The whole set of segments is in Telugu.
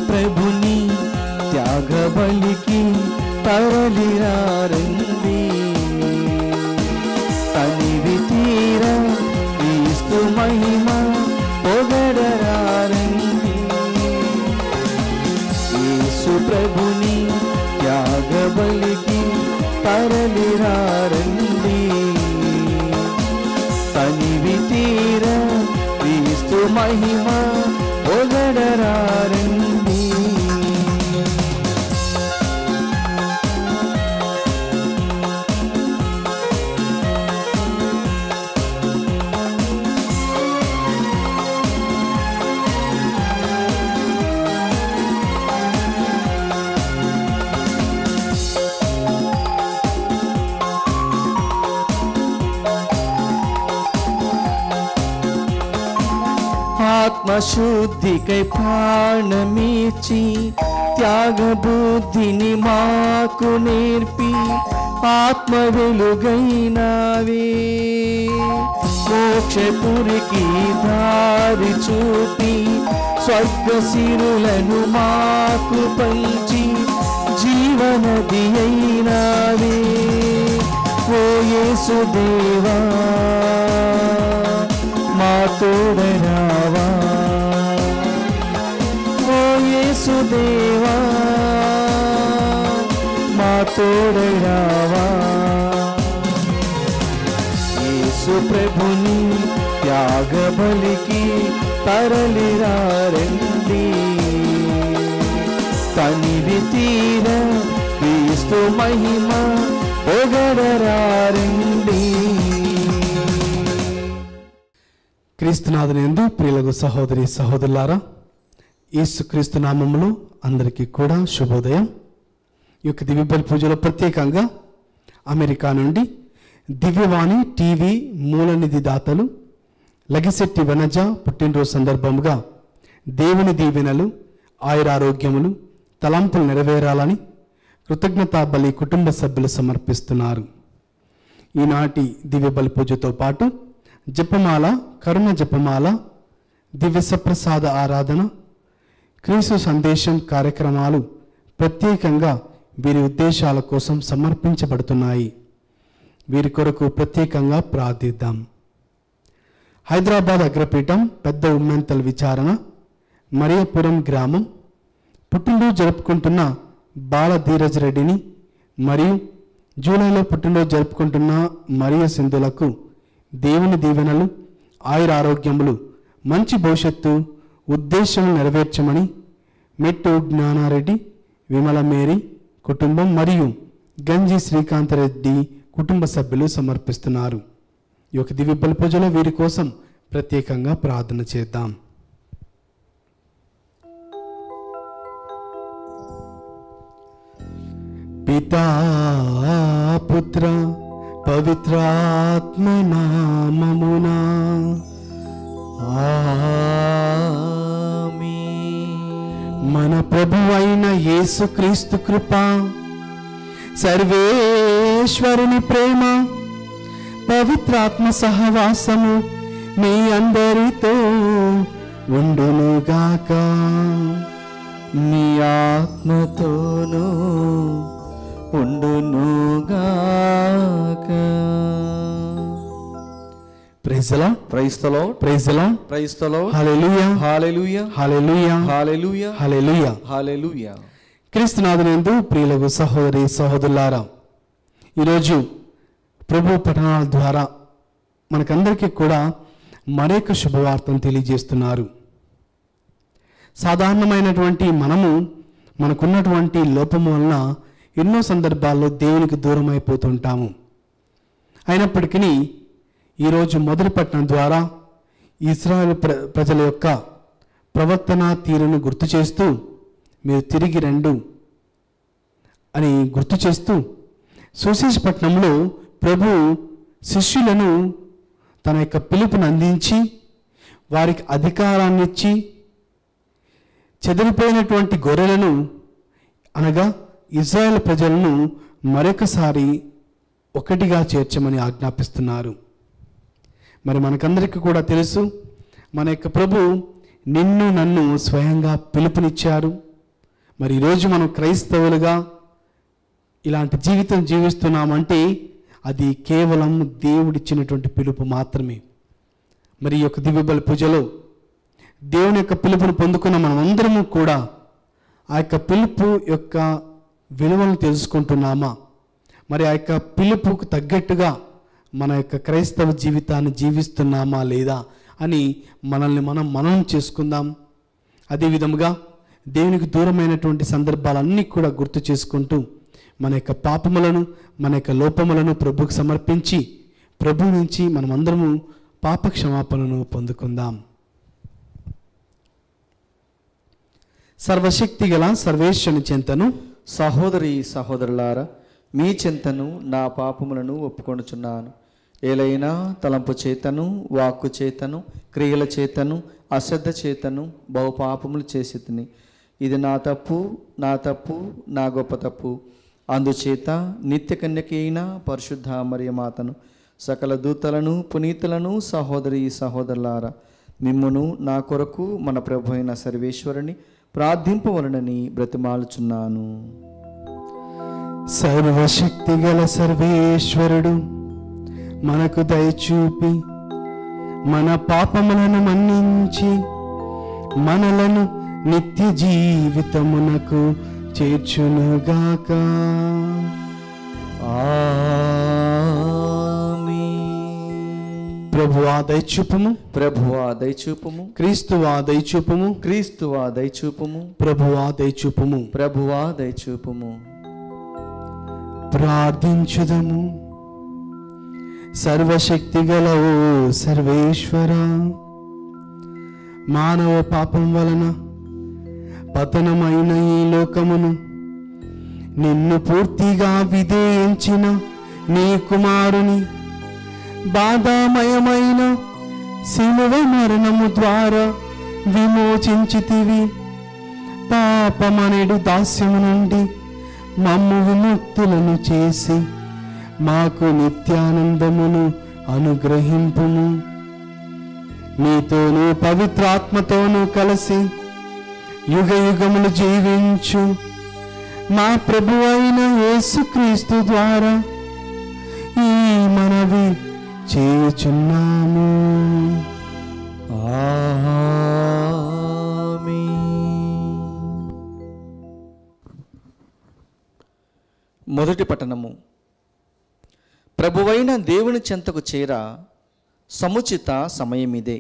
ప్రభుని త్యాగబలికి తరలిరారండి తనివి తీర క్రీస్తు మహిమ పొగడరారండి యేసు ప్రభుని త్యాగబలికి తరలిరారండి తనివి తీర క్రీస్తు మహిమ పొగడరారండి ఆత్మశుద్ధికై ప్రాణమిచ్చి త్యాగ బుద్ధిని మాకు నేర్పి ఆత్మ వెలుగైనవే మోక్షపురికి దారి చూపి స్వర్గ సిరులను మాకు పంచి జీవనది అయినవే ఓ యేసుదేవా మా తోడరావా ఓ యేసుదేవా మా తోడరావా యేసు ప్రభుని త్యాగ బలికి తరలిరారండి తనివి తీర క్రీస్తు మహిమ పొగడరారండి క్రీస్తునాథుని ఎందు ప్రియులకు సహోదరి సహోదరులారా యేసుక్రీస్తు నామములో అందరికీ కూడా శుభోదయం ఈ యొక్క దివ్యబలి పూజలో ప్రత్యేకంగా అమెరికా నుండి దివ్యవాణి టీవీ మూలనిధి దాతలు లగిశెట్టి వనజ పుట్టినరోజు సందర్భముగా దేవుని దీవెనలు ఆయురారోగ్యములు తలంపులు నెరవేరాలని కృతజ్ఞతా బలి కుటుంబ సభ్యులు సమర్పిస్తున్నారు ఈనాటి దివ్య బలి పూజతో పాటు జపమాల కరుణ జపమాల దివ్య సప్రసాద ఆరాధన క్రీస్తు సందేశం కార్యక్రమాలు ప్రత్యేకంగా వీరి ఉద్దేశాల కోసం సమర్పించబడుతున్నాయి వీరి కొరకు ప్రత్యేకంగా ప్రార్థిద్దాం హైదరాబాద్ అగ్రపీఠం పెద్ద ఉమ్మెంతల విచారణ మరియపురం గ్రామం పుట్టినరోజు జరుపుకుంటున్న బాల ధీరజ్ రెడ్డిని మరియు జూలైలో పుట్టినరోజు జరుపుకుంటున్న మరియ సింధులకు దేవుని దీవెనలు ఆయుర ఆరోగ్యములు మంచి భవిష్యత్తు ఉద్దేశం నెరవేర్చమని మెట్టు జ్ఞానారెడ్డి విమల మేరీ కుటుంబం మరియు గంజి శ్రీకాంతరెడ్డి కుటుంబ సభ్యులు సమర్పిస్తున్నారు ఈ యొక్క దివ్య బలి పూజలో వీరి కోసం ప్రత్యేకంగా ప్రార్థన చేద్దాం పితా పుత్ర పవిత్రాత్మ నామమునా మన ప్రభు అయిన యేసుక్రీస్తు కృప సర్వేశ్వరుని ప్రేమ పవిత్రాత్మ సహవాసము మీ అందరితో ఉండునుగాక నీ ఆత్మతోనూ ఉండునుగాక ప్రైజలా క్రైస్తలో ప్రైజలా క్రైస్తలో hallelujah hallelujah hallelujah hallelujah hallelujah hallelujah క్రీస్తునాథునందు ప్రియులకు సహోదరి సహోదరులారా ఈరోజు ప్రభు పఠనాల ద్వారా మనకందరికీ కూడా మరొక శుభవార్తను తెలియజేస్తున్నారు సాధారణమైనటువంటి మనము మనకున్నటువంటి లోపము వలన ఎన్నో సందర్భాల్లో దేవునికి దూరం అయిపోతుంటాము అయినప్పటికీ ఈరోజు మొదటి పట్టణం ద్వారా ఇస్రాయల్ ప్ర ప్రజల యొక్క ప్రవర్తన తీరును గుర్తు చేస్తూ మీరు తిరిగి రండు అని గుర్తు చేస్తూ సుశేషపట్నంలో ప్రభు శిష్యులను తన యొక్క పిలుపును అందించి వారికి అధికారాన్ని ఇచ్చి చెదిరిపోయినటువంటి గొర్రెలను అనగా ఇజ్రాయెల్ ప్రజలను మరొకసారి ఒకటిగా చేర్చమని ఆజ్ఞాపిస్తున్నారు మరి మనకందరికీ కూడా తెలుసు మన యొక్క ప్రభు నిన్ను నన్ను స్వయంగా పిలుపునిచ్చారు మరి ఈరోజు మనం క్రైస్తవులుగా ఇలాంటి జీవితం జీవిస్తున్నామంటే అది కేవలం దేవుడిచ్చినటువంటి పిలుపు మాత్రమే మరి ఈ యొక్క దివ్యబలి పూజలో దేవుని యొక్క పిలుపును పొందుకున్న మనమందరము కూడా ఆ యొక్క పిలుపు యొక్క విలువను తెలుసుకుంటున్నామా మరి ఆ యొక్క పిలుపుకు తగ్గట్టుగా మన యొక్క క్రైస్తవ జీవితాన్ని జీవిస్తున్నామా లేదా అని మనల్ని మనం మననం చేసుకుందాం అదేవిధముగా దేవునికి దూరమైనటువంటి సందర్భాలన్నీ కూడా గుర్తు చేసుకుంటూ మన యొక్క పాపములను మన యొక్క లోపములను ప్రభుకు సమర్పించి ప్రభు నుంచి మనమందరము పాప క్షమాపణను పొందుకుందాం సర్వశక్తి గల సర్వేశ్వని చెంతను సహోదరి సహోదరులారా మీ చింతను నా పాపములను ఒప్పుకొనుచున్నాను ఏలైనా తలంపు చేతను వాక్కు చేతను క్రియల చేతను అశ్రద్ధ చేతను బహు పాపములు చేసి తిని ఇది నా తప్పు నా తప్పు నా గొప్ప తప్పు అందుచేత నిత్య కన్యకి అయిన పరిశుద్ధ మరియమాతను సకల దూతలను పునీతులను సహోదరి సహోదరులారా మిమ్మును నా కొరకు మన ప్రభు అయిన సర్వేశ్వరుని ప్రార్థింపవలనని బ్రతిమాలుచున్నాను సర్వశక్తి గల సర్వేశ్వరుడు మనకు దయచూపి మన పాపములను మన్నించి మనలను నిత్య జీవితమునకు చేర్చునుగాక ప్రభువా దయచూపము ప్రభువా దయచూపుము క్రీస్తువా దయచూపము క్రీస్తువా దయచూపుము ప్రభువా దయచూపము ప్రభువా దయచూపుము ప్రార్థించుదము సర్వశక్తి గల ఓ సర్వేశ్వర మానవ పాపం వలన పతనమైన ఈ లోకమును నిన్ను పూర్తిగా విధేయించిన నీ కుమారుని బాధామయమైన శిలువ మరణము ద్వారా విమోచించితివి పాపమనేడు దాస్యము నుండి మమ్ము విముక్తులను చేసి మాకు నిత్యానందమును అనుగ్రహింపుము నీతోనూ పవిత్రాత్మతోనూ కలిసి యుగ యుగములు జీవించు మా ప్రభు అయిన యేసుక్రీస్తు ద్వారా ఈ మనవి చేయుచున్నాము మొదటి పట్టణము ప్రభువైన దేవుని చెంతకు చేర సముచిత సమయమిదే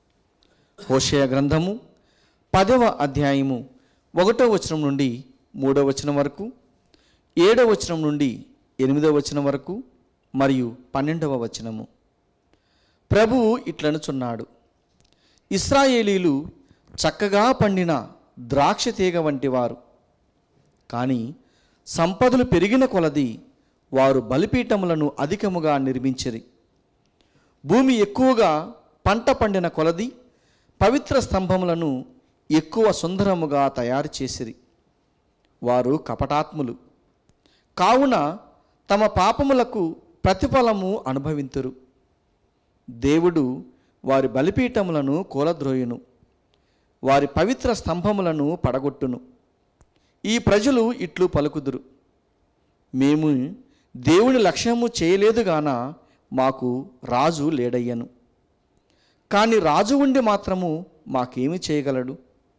హోషయ గ్రంథము పదవ అధ్యాయము ఒకటో వచనం నుండి మూడో వచనం వరకు ఏడో వచనం నుండి ఎనిమిదవ వచనం వరకు మరియు పన్నెండవ వచనము ప్రభువు ఇట్లనుచున్నాడు ఇస్రాయేలీలు చక్కగా పండిన ద్రాక్ష తీగ వంటి వారు కానీ సంపదలు పెరిగిన కొలది వారు బలిపీఠములను అధికముగా నిర్మించిరి భూమి ఎక్కువగా పంట పండిన కొలది పవిత్ర స్తంభములను ఎక్కువ సుందరముగా తయారు చేసిరి వారు కపటాత్ములు కావున తమ పాపములకు ప్రతిఫలము అనుభవింతురు దేవుడు వారి బలిపీఠములను కూలద్రోయును వారి పవిత్ర స్తంభములను పడగొట్టును ఈ ప్రజలు ఇట్లు పలుకుదురు మేము దేవుని లక్ష్యము చేయలేదు గాన మాకు రాజు లేడయ్యను కానీ రాజు ఉండి మాత్రము మాకేమి చేయగలడు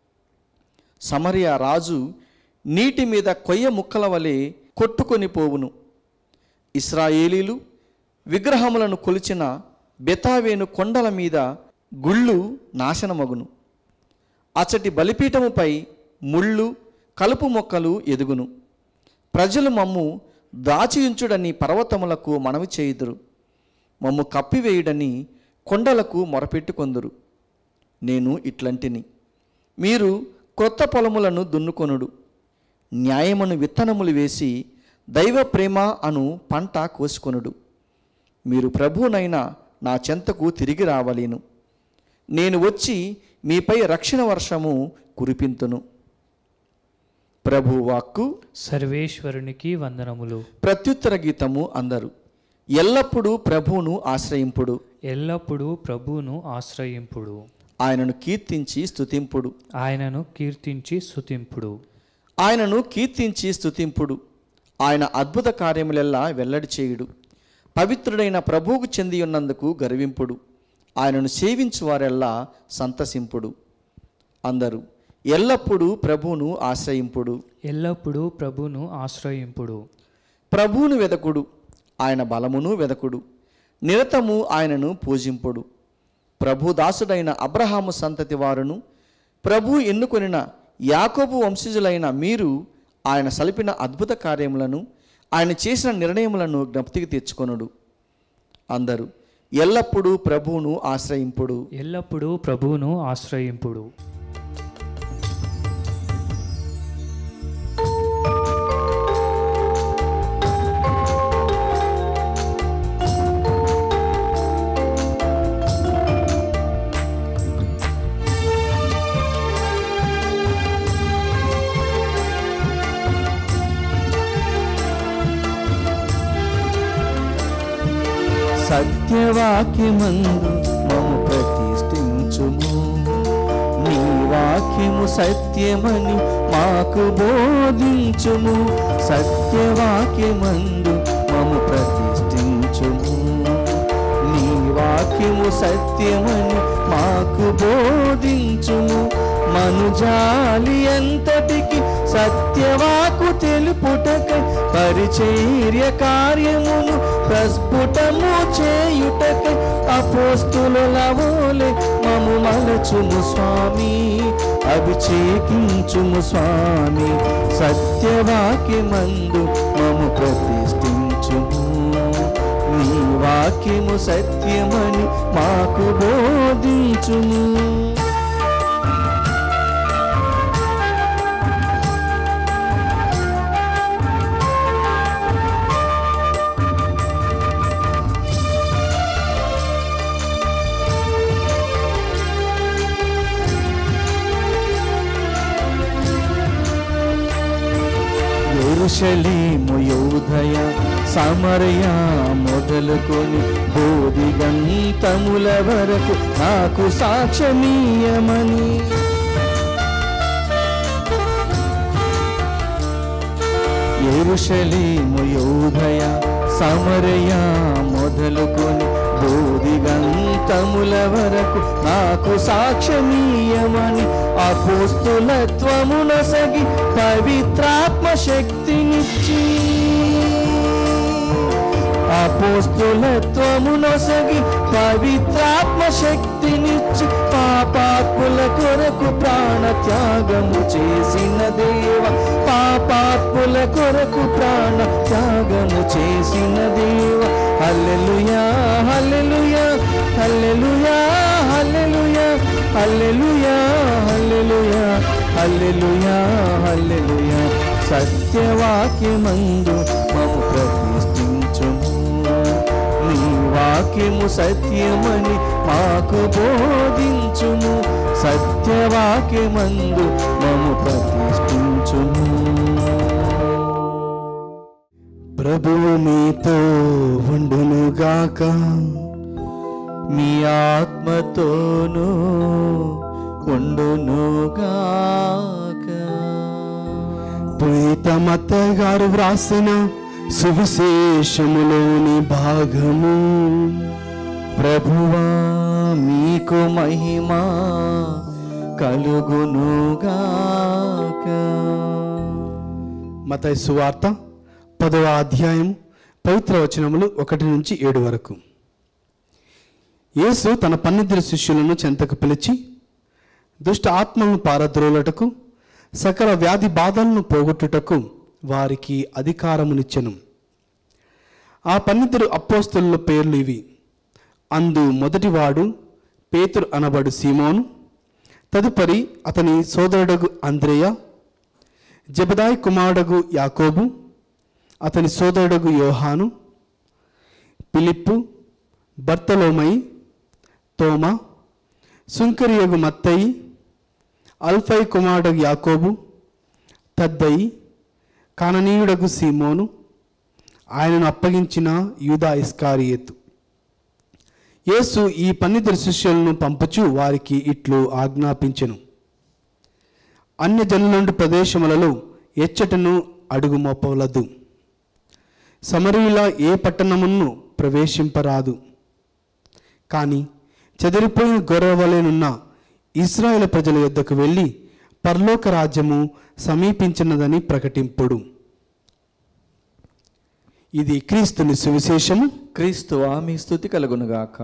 సమరియా రాజు నీటి మీద కొయ్య ముక్కల వలె కొట్టుకొని పోవును ఇస్రాయేలీలు విగ్రహములను కొలిచిన బెతావేను కొండల మీద గుళ్ళు నాశనమగును అచటి బలిపీఠముపై ముళ్ళు కలుపు మొక్కలు ఎదుగును ప్రజలు మమ్ము దాచియుంచుడని పర్వతములకు మనవి చేయుదురు మమ్ము కప్పివేయుడని కొండలకు మొరపెట్టుకొందురు నేను ఇట్లంటిని మీరు క్రొత్త పొలములను దున్నుకొనుడు న్యాయమును విత్తనములు వేసి దైవ ప్రేమ అను పంట కోసుకొనుడు మీరు ప్రభువునైన నా చెంతకు తిరిగి రావలేను నేను వచ్చి మీపై రక్షణ వర్షము కురిపింతును ప్రభు వాక్కు సర్వేశ్వరునికి వందనములు ప్రత్యుత్తర గీతము అందరు ఎల్లప్పుడూ ప్రభువును ఆశ్రయింపుడు ఎల్లప్పుడూ ప్రభువును ఆశ్రయింపుడు ఆయనను కీర్తించి స్తుతింపుడు ఆయనను కీర్తించి స్తుతింపుడు ఆయనను కీర్తించి స్తుతింపుడు ఆయన అద్భుత కార్యములెల్లా వెల్లడి చేయుడు పవిత్రుడైన ప్రభువుకు చెంది ఉన్నందుకు గర్వింపుడు ఆయనను సేవించు వారెల్లా సంతసింపుడు అందరూ ఎల్లప్పుడూ ప్రభువును ఆశ్రయింపుడు ఎల్లప్పుడూ ప్రభును ఆశ్రయింపుడు ప్రభువును వెదకుడు ఆయన బలమును వెదకుడు నిరతము ఆయనను పూజింపుడు ప్రభు దాసుడైన అబ్రహాము సంతతి వారును ప్రభు ఎన్నుకొనిన యాకోబు వంశజులైన మీరు ఆయన సలిపిన అద్భుత కార్యములను ఆయన చేసిన నిర్ణయములను జ్ఞప్తికి తెచ్చుకొనుడు అందరూ ఎల్లప్పుడూ ప్రభువును ఆశ్రయింపుడు ఎల్లప్పుడూ ప్రభువును ఆశ్రయింపుడు సత్యవాక్యమందు మము ప్రతిష్ఠించుము నీ వాక్యము సత్యమని మాకు బోధించుము సత్యవాక్యమందు మము ప్రతిష్ఠించుము నీ వాక్యము సత్యమని మాకు బోధించుము మనుజాలి ఎంతటికి సత్యవాకు తెలుపుటకై పరిచర్య కార్యమును ప్రస్ఫుటము చేయుటకై అపోస్తుల వోలే మము మలచుము స్వామి అభిషేకించుము స్వామి సత్యవాక్యమందు మము ప్రతిష్ఠించుము నీ వాక్యము సత్యమని మాకు బోధించుము ఎరుషలేము యోధయ సమరయ మొదలుకొని బోధిగంతముల వరకు నాకు సాక్ష్యమీయమని ఎరుషలేము యోధయ సమరయ మొదలుకొని బోధిగంతముల వరకు నాకు సాక్ష్యమీయమని అపోస్తులత్వమునసగి పవిత్రాత్మ శక్తినిచ్చి అపోస్తులత్వమునొసగి పవిత్రాత్మ శక్తినిచ్చి పాపాత్ముల కొరకు ప్రాణ త్యాగము చేసిన దేవ పాపాత్ముల కొరకు ప్రాణ త్యాగము చేసిన దేవ హల్లెలూయా హల్లెలూయా హల్లెలూయా హల్లెలూయా హల్లెలూయా హల్లెలూయా హల్లెలూయా హల్లెలూయా సత్యవాక్యమందు మము ప్రతిష్ఠించుము నీ వాక్యము సత్యమని మాకు బోధించుము సత్యవాక్యమందు మము ప్రతిష్ఠించుము ప్రభువు మీతో ఉండునుగాక మీ ఆత్మతోనూ ఉండునుగాక పునీత మత్తయ్య గారు వ్రాసిన సువిశేషములోని భాగము ప్రభువా మీకు మహిమ కలుగునుగాక మతయ్య సువార్త పదవ అధ్యాయం పవిత్ర వచనములు ఒకటి నుంచి ఏడు వరకు యేసు తన పన్నిద్దరు శిష్యులను చెంతకు పిలిచి దుష్ట ఆత్మలను పారద్రోలటకు సకల వ్యాధి బాధలను పోగొట్టుటకు వారికి అధికారమునిచ్చెను ఆ పన్నిద్దరు అపోస్తుల పేర్లు ఇవి అందు మొదటివాడు పేతురు అనబడు సీమోను తదుపరి అతని సోదరుడగు అంద్రేయ జబదాయ్ కుమారుడగు యాకోబు అతని సోదరుడగు యోహాను పిలిప్పు బర్తలోమయి తోమా సుంకరియగు మత్తయి అల్ఫై కుమారుడగు యాకోబు తద్దయి కాననీయుడగు సీమోను ఆయనను అప్పగించిన యూదా ఇస్కారియేతు యేసు ఈ పన్నిద్దరు శిష్యులను పంపుచు వారికి ఇట్లు ఆజ్ఞాపించెను అన్య జనుల నుండి ప్రదేశములలో ఎచ్చటను అడుగు మోపవలదు సమరీల ఏ పట్టణమును ప్రవేశింపరాదు కానీ చెదిరిపోయిన గొర్రెవలెనున్న ఇస్రాయేల్ ప్రజల యొద్దకు వెళ్ళి పరలోక రాజ్యము సమీపించినదని ప్రకటింపుడు ఇది క్రీస్తుని సువిశేషము క్రీస్తు ఆమె స్థుతి కలుగునుగాక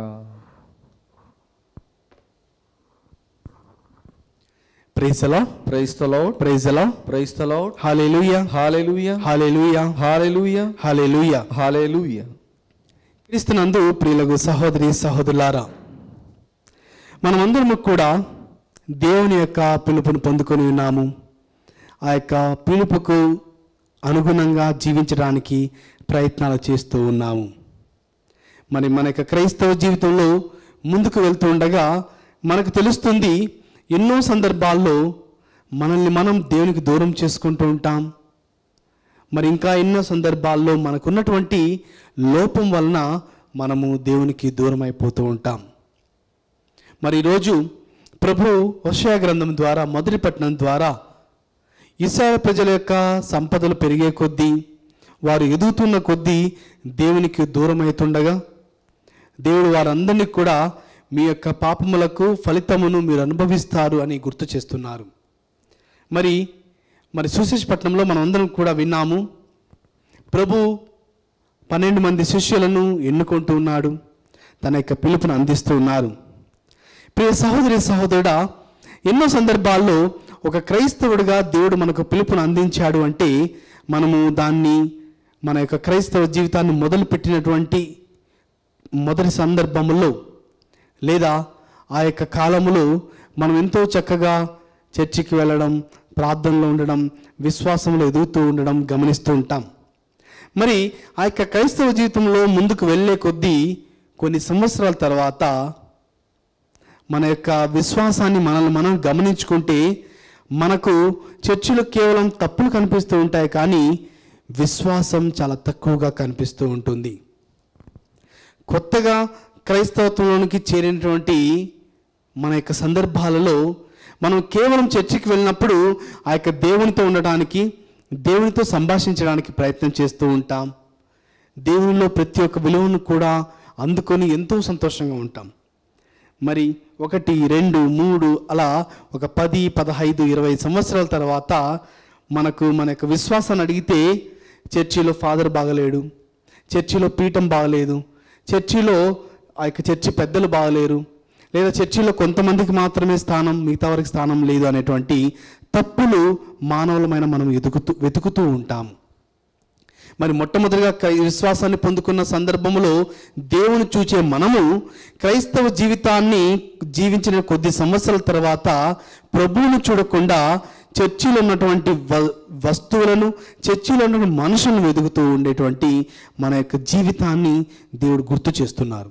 ప్రైసలా ప్రైస్తలో ప్రైజలా ప్రైస్తలో hallelujah hallelujah hallelujah hallelujah hallelujah hallelujah క్రీస్తునందు ప్రియులకు సహోదరి సహోదరులారా మనమందరము కూడా దేవుని యొక్క పిలుపును పొందుకొని ఉన్నాము ఆ యొక్క పిలుపుకు అనుగుణంగా జీవించడానికి ప్రయత్నాలు చేస్తూ ఉన్నాము మరి మన యొక్క క్రైస్తవ జీవితంలో ముందుకు వెళ్తూ ఉండగా మనకు తెలుస్తుంది ఎన్నో సందర్భాల్లో మనల్ని మనం దేవునికి దూరం చేసుకుంటూ ఉంటాం మరి ఇంకా ఎన్నో సందర్భాల్లో మనకున్నటువంటి లోపం వలన మనము దేవునికి దూరం అయిపోతూ ఉంటాం మరి ఈరోజు ప్రభు వర్షా గ్రంథం ద్వారా మొదటి పట్టణం ద్వారా ఇస్రాయల్ ప్రజల యొక్క సంపదలు పెరిగే కొద్దీ వారు ఎదుగుతున్న కొద్దీ దేవునికి దూరం అవుతుండగా దేవుడు వారందరినీ కూడా మీ యొక్క పాపములకు ఫలితమును మీరు అనుభవిస్తారు అని గుర్తు చేస్తున్నారు మరి మరి సుశేషపట్నంలో మనం అందరం కూడా విన్నాము ప్రభు పన్నెండు మంది శిష్యులను ఎన్నుకుంటూ ఉన్నాడు తన యొక్క పిలుపును అందిస్తూ ఉన్నారు ప్రియ సహోదరి సహోదరుడా ఎన్నో సందర్భాల్లో ఒక క్రైస్తవుడిగా దేవుడు మనకు పిలుపును అందించాడు అంటే మనము దాన్ని మన యొక్క క్రైస్తవ జీవితాన్ని మొదలుపెట్టినటువంటి మొదటి సందర్భములో లేదా ఆ యొక్క కాలములో మనం ఎంతో చక్కగా చర్చికి వెళ్ళడం ప్రార్థనలో ఉండడం విశ్వాసంలో ఎదుగుతూ ఉండడం గమనిస్తూ ఉంటాం మరి ఆ యొక్క క్రైస్తవ జీవితంలో ముందుకు వెళ్ళే కొద్దీ కొన్ని సంవత్సరాల తర్వాత మన యొక్క విశ్వాసాన్ని మనల్ని మనం గమనించుకుంటే మనకు చర్చిలో కేవలం తప్పులు కనిపిస్తూ ఉంటాయి కానీ విశ్వాసం చాలా తక్కువగా కనిపిస్తూ ఉంటుంది కొత్తగా క్రైస్తవత్వంలోనికి చేరినటువంటి మన యొక్క సందర్భాలలో మనం కేవలం చర్చికి వెళ్ళినప్పుడు ఆ యొక్క దేవునితో ఉండడానికి దేవునితో సంభాషించడానికి ప్రయత్నం చేస్తూ ఉంటాం దేవునిలో ప్రతి ఒక్క విలువను కూడా అందుకొని ఎంతో సంతోషంగా ఉంటాం మరి ఒకటి రెండు మూడు అలా ఒక పది పదహైదు ఇరవై సంవత్సరాల తర్వాత మనకు మన యొక్క విశ్వాసాన్ని అడిగితే చర్చిలో ఫాదర్ బాగలేడు చర్చిలో పీఠం బాగలేదు చర్చిలో ఆ యొక్క చర్చి పెద్దలు బాగలేరు లేదా చర్చిలో కొంతమందికి మాత్రమే స్థానం మిగతా వారికి స్థానం లేదు అనేటువంటి తప్పులు మానవులమైన మనం ఎదుగుతూ వెతుకుతూ ఉంటాము మరి మొట్టమొదటిగా క్రై- విశ్వాసాన్ని పొందుకున్న సందర్భంలో దేవుని చూచే మనము క్రైస్తవ జీవితాన్ని జీవించిన కొద్ది సంవత్సరాల తర్వాత ప్రభువును చూడకుండా చర్చిలో ఉన్నటువంటి వ- వస్తువులను చర్చిలో ఉన్న మనుషులను వెతుకుతూ ఉండేటువంటి మన యొక్క జీవితాన్ని దేవుడు గుర్తు చేస్తున్నారు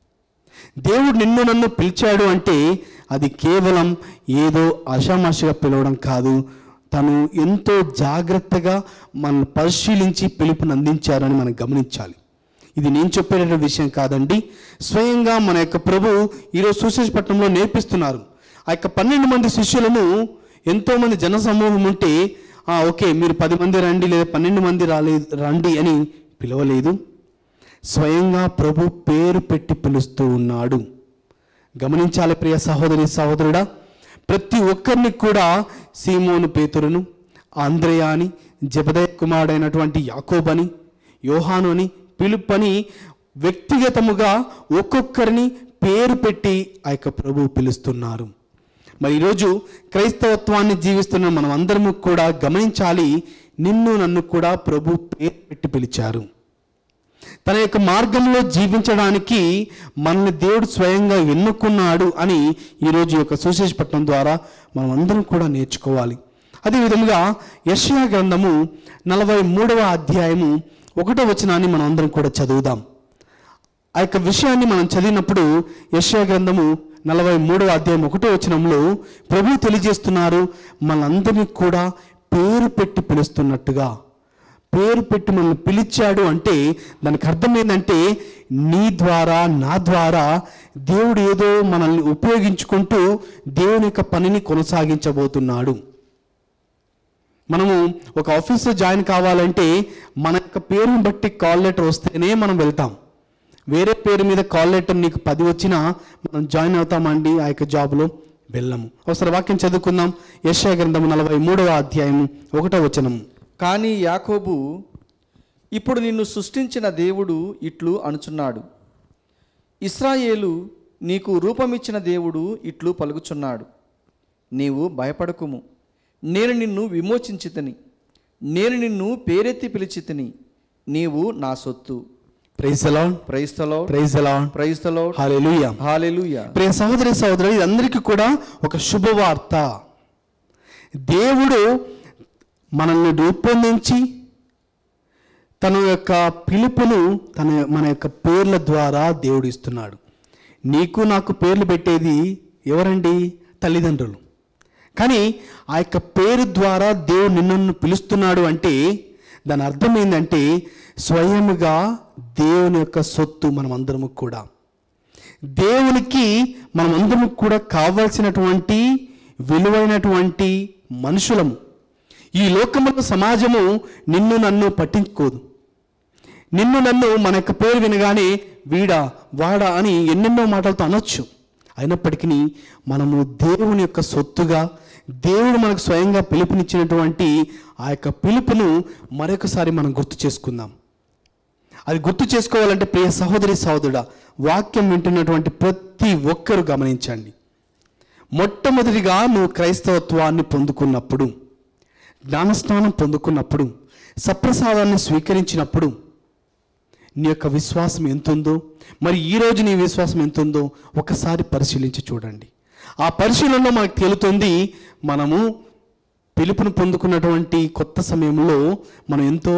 దేవుడు నిన్ను నన్ను పిలిచాడు అంటే అది కేవలం ఏదో ఆషామాషిగా పిలవడం కాదు తను ఎంతో జాగ్రత్తగా మనల్ని పరిశీలించి పిలుపుని అందించారని మనం గమనించాలి ఇది నేను చెప్పేటటువంటి విషయం కాదండి స్వయంగా మన యొక్క ప్రభు ఈరోజు సుశేషపట్నంలో నేర్పిస్తున్నారు ఆ యొక్క పన్నెండు మంది శిష్యులను ఎంతోమంది జన సమూహం ఉంటే "ఆ, ఓకే మీరు పది మంది రండి లేదా పన్నెండు మంది రాలేదు రండి అని పిలవలేదు స్వయంగా ప్రభు పేరు పెట్టి పిలుస్తూ ఉన్నాడు గమనించాలి ప్రియ సహోదరి సహోదరుడా ప్రతి ఒక్కరిని కూడా సీమోను పేతురును ఆంద్రేయ అని జబదయ కుమారుడైనటువంటి యాకోబని యోహాను అని పిలుపని వ్యక్తిగతముగా ఒక్కొక్కరిని పేరు పెట్టి ఆ యొక్క ప్రభు పిలుస్తున్నారు మరి ఈరోజు క్రైస్తవత్వాన్ని జీవిస్తున్న మనం అందరము కూడా గమనించాలి నిన్ను నన్ను కూడా ప్రభు పేరు పెట్టి పిలిచారు తన యొక్క మార్గంలో జీవించడానికి మనల్ని దేవుడు స్వయంగా ఎన్నుకున్నాడు అని ఈరోజు ఈ యొక్క సుశేషపట్నం ద్వారా మనం అందరం కూడా నేర్చుకోవాలి అదేవిధంగా యెషయా గ్రంథము నలభై మూడవ అధ్యాయము ఒకటో వచనాన్ని మనం అందరం కూడా చదువుదాం ఆ యొక్క విషయాన్ని మనం చదివినప్పుడు యెషయా గ్రంథము నలభై మూడవ అధ్యాయం ఒకటో వచనంలో ప్రభు తెలియజేస్తున్నారు మనందరినీ కూడా పేరు పెట్టి పిలుస్తున్నట్టుగా పేరు పెట్టి మనల్ని పిలిచాడు అంటే దానికి అర్థం ఏంటంటే నీ ద్వారా నా ద్వారా దేవుడు ఏదో మనల్ని ఉపయోగించుకుంటూ దేవుని యొక్క పనిని కొనసాగించబోతున్నాడు మనము ఒక ఆఫీస్లో జాయిన్ కావాలంటే మన యొక్క పేరుని బట్టి కాల్ లెటర్ వస్తేనే మనం వెళ్తాం వేరే పేరు మీద కాల్ లెటర్ నీకు పది వచ్చినా మనం జాయిన్ అవుతామండి ఆ యొక్క జాబ్లో వెళ్ళము ఒకసారి వాక్యం చదువుకుందాం యశయ గ్రంథము నలభై మూడవ అధ్యాయము ఒకటో వచనము కానీ యాకోబు ఇప్పుడు నిన్ను సృష్టించిన దేవుడు ఇట్లు అనుచున్నాడు ఇస్రాయేలు నీకు రూపమిచ్చిన దేవుడు ఇట్లు పలుకుచున్నాడు నీవు భయపడకుము నేను నిన్ను విమోచించితిని నేను నిన్ను పేరెత్తి పిలిచితిని నీవు నా సొత్తు ప్రైజ్ అలాన్ ప్రైస్తలో ప్రైజ్ అలాన్ ప్రైస్తలో హాలెలూయా హాలెలుయా ప్రియ సహోదరి సహోదరు ఇదందరికీ కూడా ఒక శుభవార్త దేవుడు మనల్ని రూపొందించి తన యొక్క పిలుపును తన మన యొక్క పేర్ల ద్వారా దేవుడు ఇస్తున్నాడు నీకు నాకు పేర్లు పెట్టేది ఎవరండి తల్లిదండ్రులు కానీ ఆ యొక్క పేరు ద్వారా దేవుడు నిన్ను పిలుస్తున్నాడు అంటే దాని అర్థం ఏంటంటే స్వయముగా దేవుని యొక్క సొత్తు మనం అందరము కూడా దేవునికి మనమందరం కూడా కావాల్సినటువంటి విలువైనటువంటి మనుషులము ఈ లోకములో సమాజము నిన్ను నన్ను పట్టించుకోదు నిన్ను నన్ను మన యొక్క పేరు వినగానే వీడా వాడా అని ఎన్నెన్నో మాటలతో అనొచ్చు అయినప్పటికీ మనము దేవుని యొక్క సొత్తుగా దేవుడు మనకు స్వయంగా పిలుపునిచ్చినటువంటి ఆ యొక్క పిలుపును మరొకసారి మనం గుర్తు చేసుకుందాం అది గుర్తు చేసుకోవాలంటే ప్రియ సహోదరి సహోదరుడా వాక్యం వింటున్నటువంటి ప్రతి ఒక్కరూ గమనించండి మొట్టమొదటిగా నువ్వు క్రైస్తవత్వాన్ని పొందుకున్నప్పుడు జ్ఞానస్నానం పొందుకున్నప్పుడు సప్రసాదాన్ని స్వీకరించినప్పుడు నీ యొక్క విశ్వాసం ఎంతుందో మరి ఈరోజు నీ విశ్వాసం ఎంతుందో ఒకసారి పరిశీలించి చూడండి ఆ పరిశీలనలో మనకు తేలుతుంది మనము పిలుపును పొందుకున్నటువంటి కొత్త సమయంలో మనం ఎంతో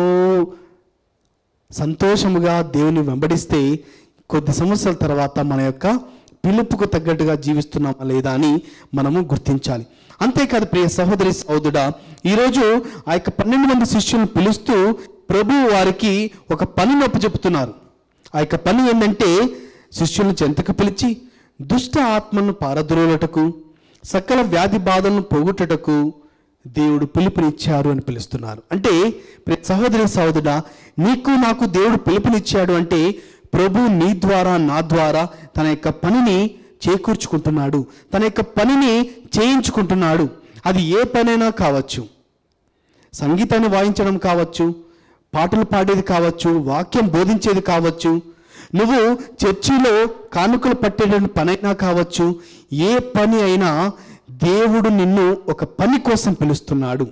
సంతోషముగా దేవుని వెంబడిస్తే కొద్ది సంవత్సరాల తర్వాత మన యొక్క పిలుపుకు తగ్గట్టుగా జీవిస్తున్నామా లేదా అని మనము గుర్తించాలి అంతేకాదు ప్రియ సహోదరి సహోదరుడా ఈరోజు ఆ యొక్క పన్నెండు మంది శిష్యులను పిలుస్తూ ప్రభు వారికి ఒక పనిని చెప్తున్నారు ఆ యొక్క పని ఏంటంటే శిష్యులను చెంతకు పిలిచి దుష్ట ఆత్మను పారద్రోలటకు సకల వ్యాధి బాధలను పోగొట్టుటకు దేవుడు పిలుపునిచ్చారు అని పిలుస్తున్నారు అంటే ప్రతి సహోదరి సహోదరుడా నీకు నాకు దేవుడు పిలుపునిచ్చాడు అంటే ప్రభు నీ ద్వారా నా ద్వారా తన యొక్క పనిని చేకూర్చుకుంటున్నాడు తన యొక్క పనిని చేయించుకుంటున్నాడు అది ఏ పనైనా కావచ్చు సంగీతాన్ని వాయించడం కావచ్చు పాటలు పాడేది కావచ్చు వాక్యం బోధించేది కావచ్చు నువ్వు చర్చిలో కానుకలు పట్టేటువంటి పనైనా కావచ్చు ఏ పని అయినా దేవుడు నిన్ను ఒక పని కోసం పిలుస్తున్నాడు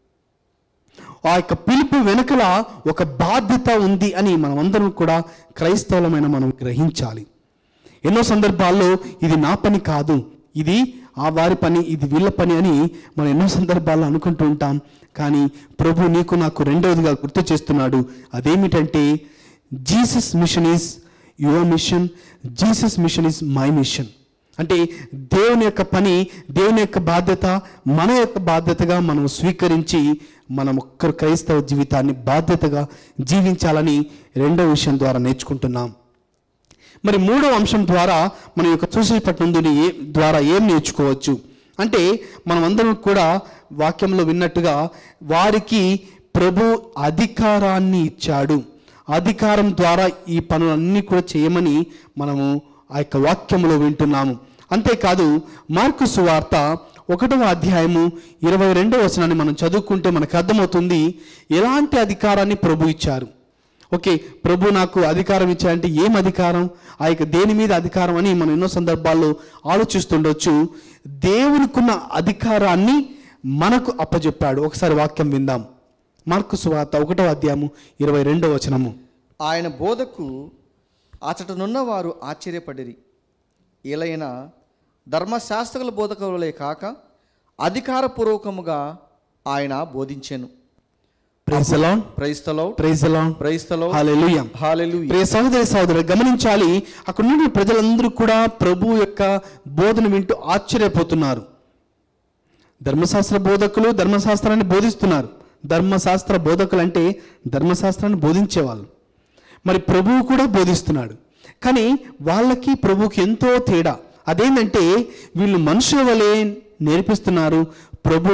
ఆ యొక్క పిలుపు వెనుకల ఒక బాధ్యత ఉంది అని మనమందరం కూడా క్రైస్తవులమైన మనం గ్రహించాలి ఎన్నో సందర్భాల్లో ఇది నా పని కాదు ఇది ఆ వారి పని ఇది వీళ్ళ పని అని మనం ఎన్నో సందర్భాల్లో అనుకుంటూ ఉంటాం కానీ ప్రభు నీకు నాకు రెండవదిగా గుర్తు చేస్తున్నాడు అదేమిటంటే Jesus mission is your mission Jesus mission is my mission అంటే దేవుని యొక్క పని దేవుని యొక్క బాధ్యత మన యొక్క బాధ్యతగా మనం స్వీకరించి మనం ఒక్కరు క్రైస్తవ జీవితాన్ని బాధ్యతగా జీవించాలని రెండో విషయం ద్వారా నేర్చుకుంటున్నాం మరి మూడో అంశం ద్వారా మన యొక్క చూసేపట్నందుని ఏ ద్వారా ఏం నేర్చుకోవచ్చు అంటే మనం అందరం కూడా వాక్యంలో విన్నట్టుగా వారికి ప్రభు అధికారాన్ని ఇచ్చాడు అధికారం ద్వారా ఈ పనులన్నీ కూడా చేయమని మనము ఆ యొక్క వాక్యంలో వింటున్నాము అంతేకాదు మార్కు సువార్త ఒకటవ అధ్యాయము ఇరవై రెండవ వచనాన్ని మనం చదువుకుంటే మనకు అర్థమవుతుంది ఎలాంటి అధికారాన్ని ప్రభు ఇచ్చారు ఓకే ప్రభు నాకు అధికారం ఇచ్చారంటే ఏం అధికారం ఆ యొక్క దేని మీద అధికారం అని మనం ఎన్నో సందర్భాల్లో ఆలోచిస్తుండొచ్చు దేవునికున్న అధికారాన్ని మనకు అప్పచెప్పాడు ఒకసారి వాక్యం విందాం మార్కు సువార్త ఒకటో అధ్యాయము ఇరవై రెండవ వచనము ఆయన బోధకు అచటనున్న వారు ఆశ్చర్యపడిరి ఏలైనా ధర్మశాస్త్రకుల బోధకులే కాక అధికారపూర్వకముగా ఆయన బోధించెను ప్రైజ్ అలాన్ ప్రైస్తలో ప్రైజ్ అలాన్ ప్రైస్తలో హల్లెలూయా హాలెలూయా ప్రియ సహోదరి సహోదరు గమనించాలి అక్కడ నుండి ప్రజలందరూ కూడా ప్రభు యొక్క బోధన వింటూ ఆశ్చర్యపోతున్నారు ధర్మశాస్త్ర బోధకులు ధర్మశాస్త్రాన్ని బోధిస్తున్నారు ధర్మశాస్త్ర బోధకులు అంటే ధర్మశాస్త్రాన్ని బోధించేవాళ్ళు మరి ప్రభువు కూడా బోధిస్తున్నాడు కానీ వాళ్ళకి ప్రభువుకి ఎంతో తేడా అదేంటంటే వీళ్ళు మనుషుల వలె నేర్పిస్తున్నారు ప్రభు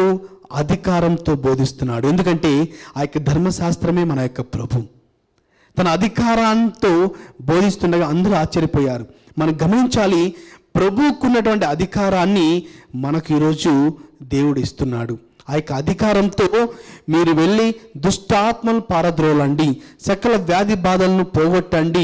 అధికారంతో బోధిస్తున్నాడు ఎందుకంటే ఆ యొక్క ధర్మశాస్త్రమే మన యొక్క ప్రభు తన అధికారంతో బోధిస్తుండగా అందరూ ఆశ్చర్యపోయారు మనం గమనించాలి ప్రభువుకున్నటువంటి అధికారాన్ని మనకు ఈరోజు దేవుడు ఇస్తున్నాడు ఆ యొక్క అధికారంతో మీరు వెళ్ళి దుష్టాత్మలు పారద్రోలండి సకల వ్యాధి బాధలను పోగొట్టండి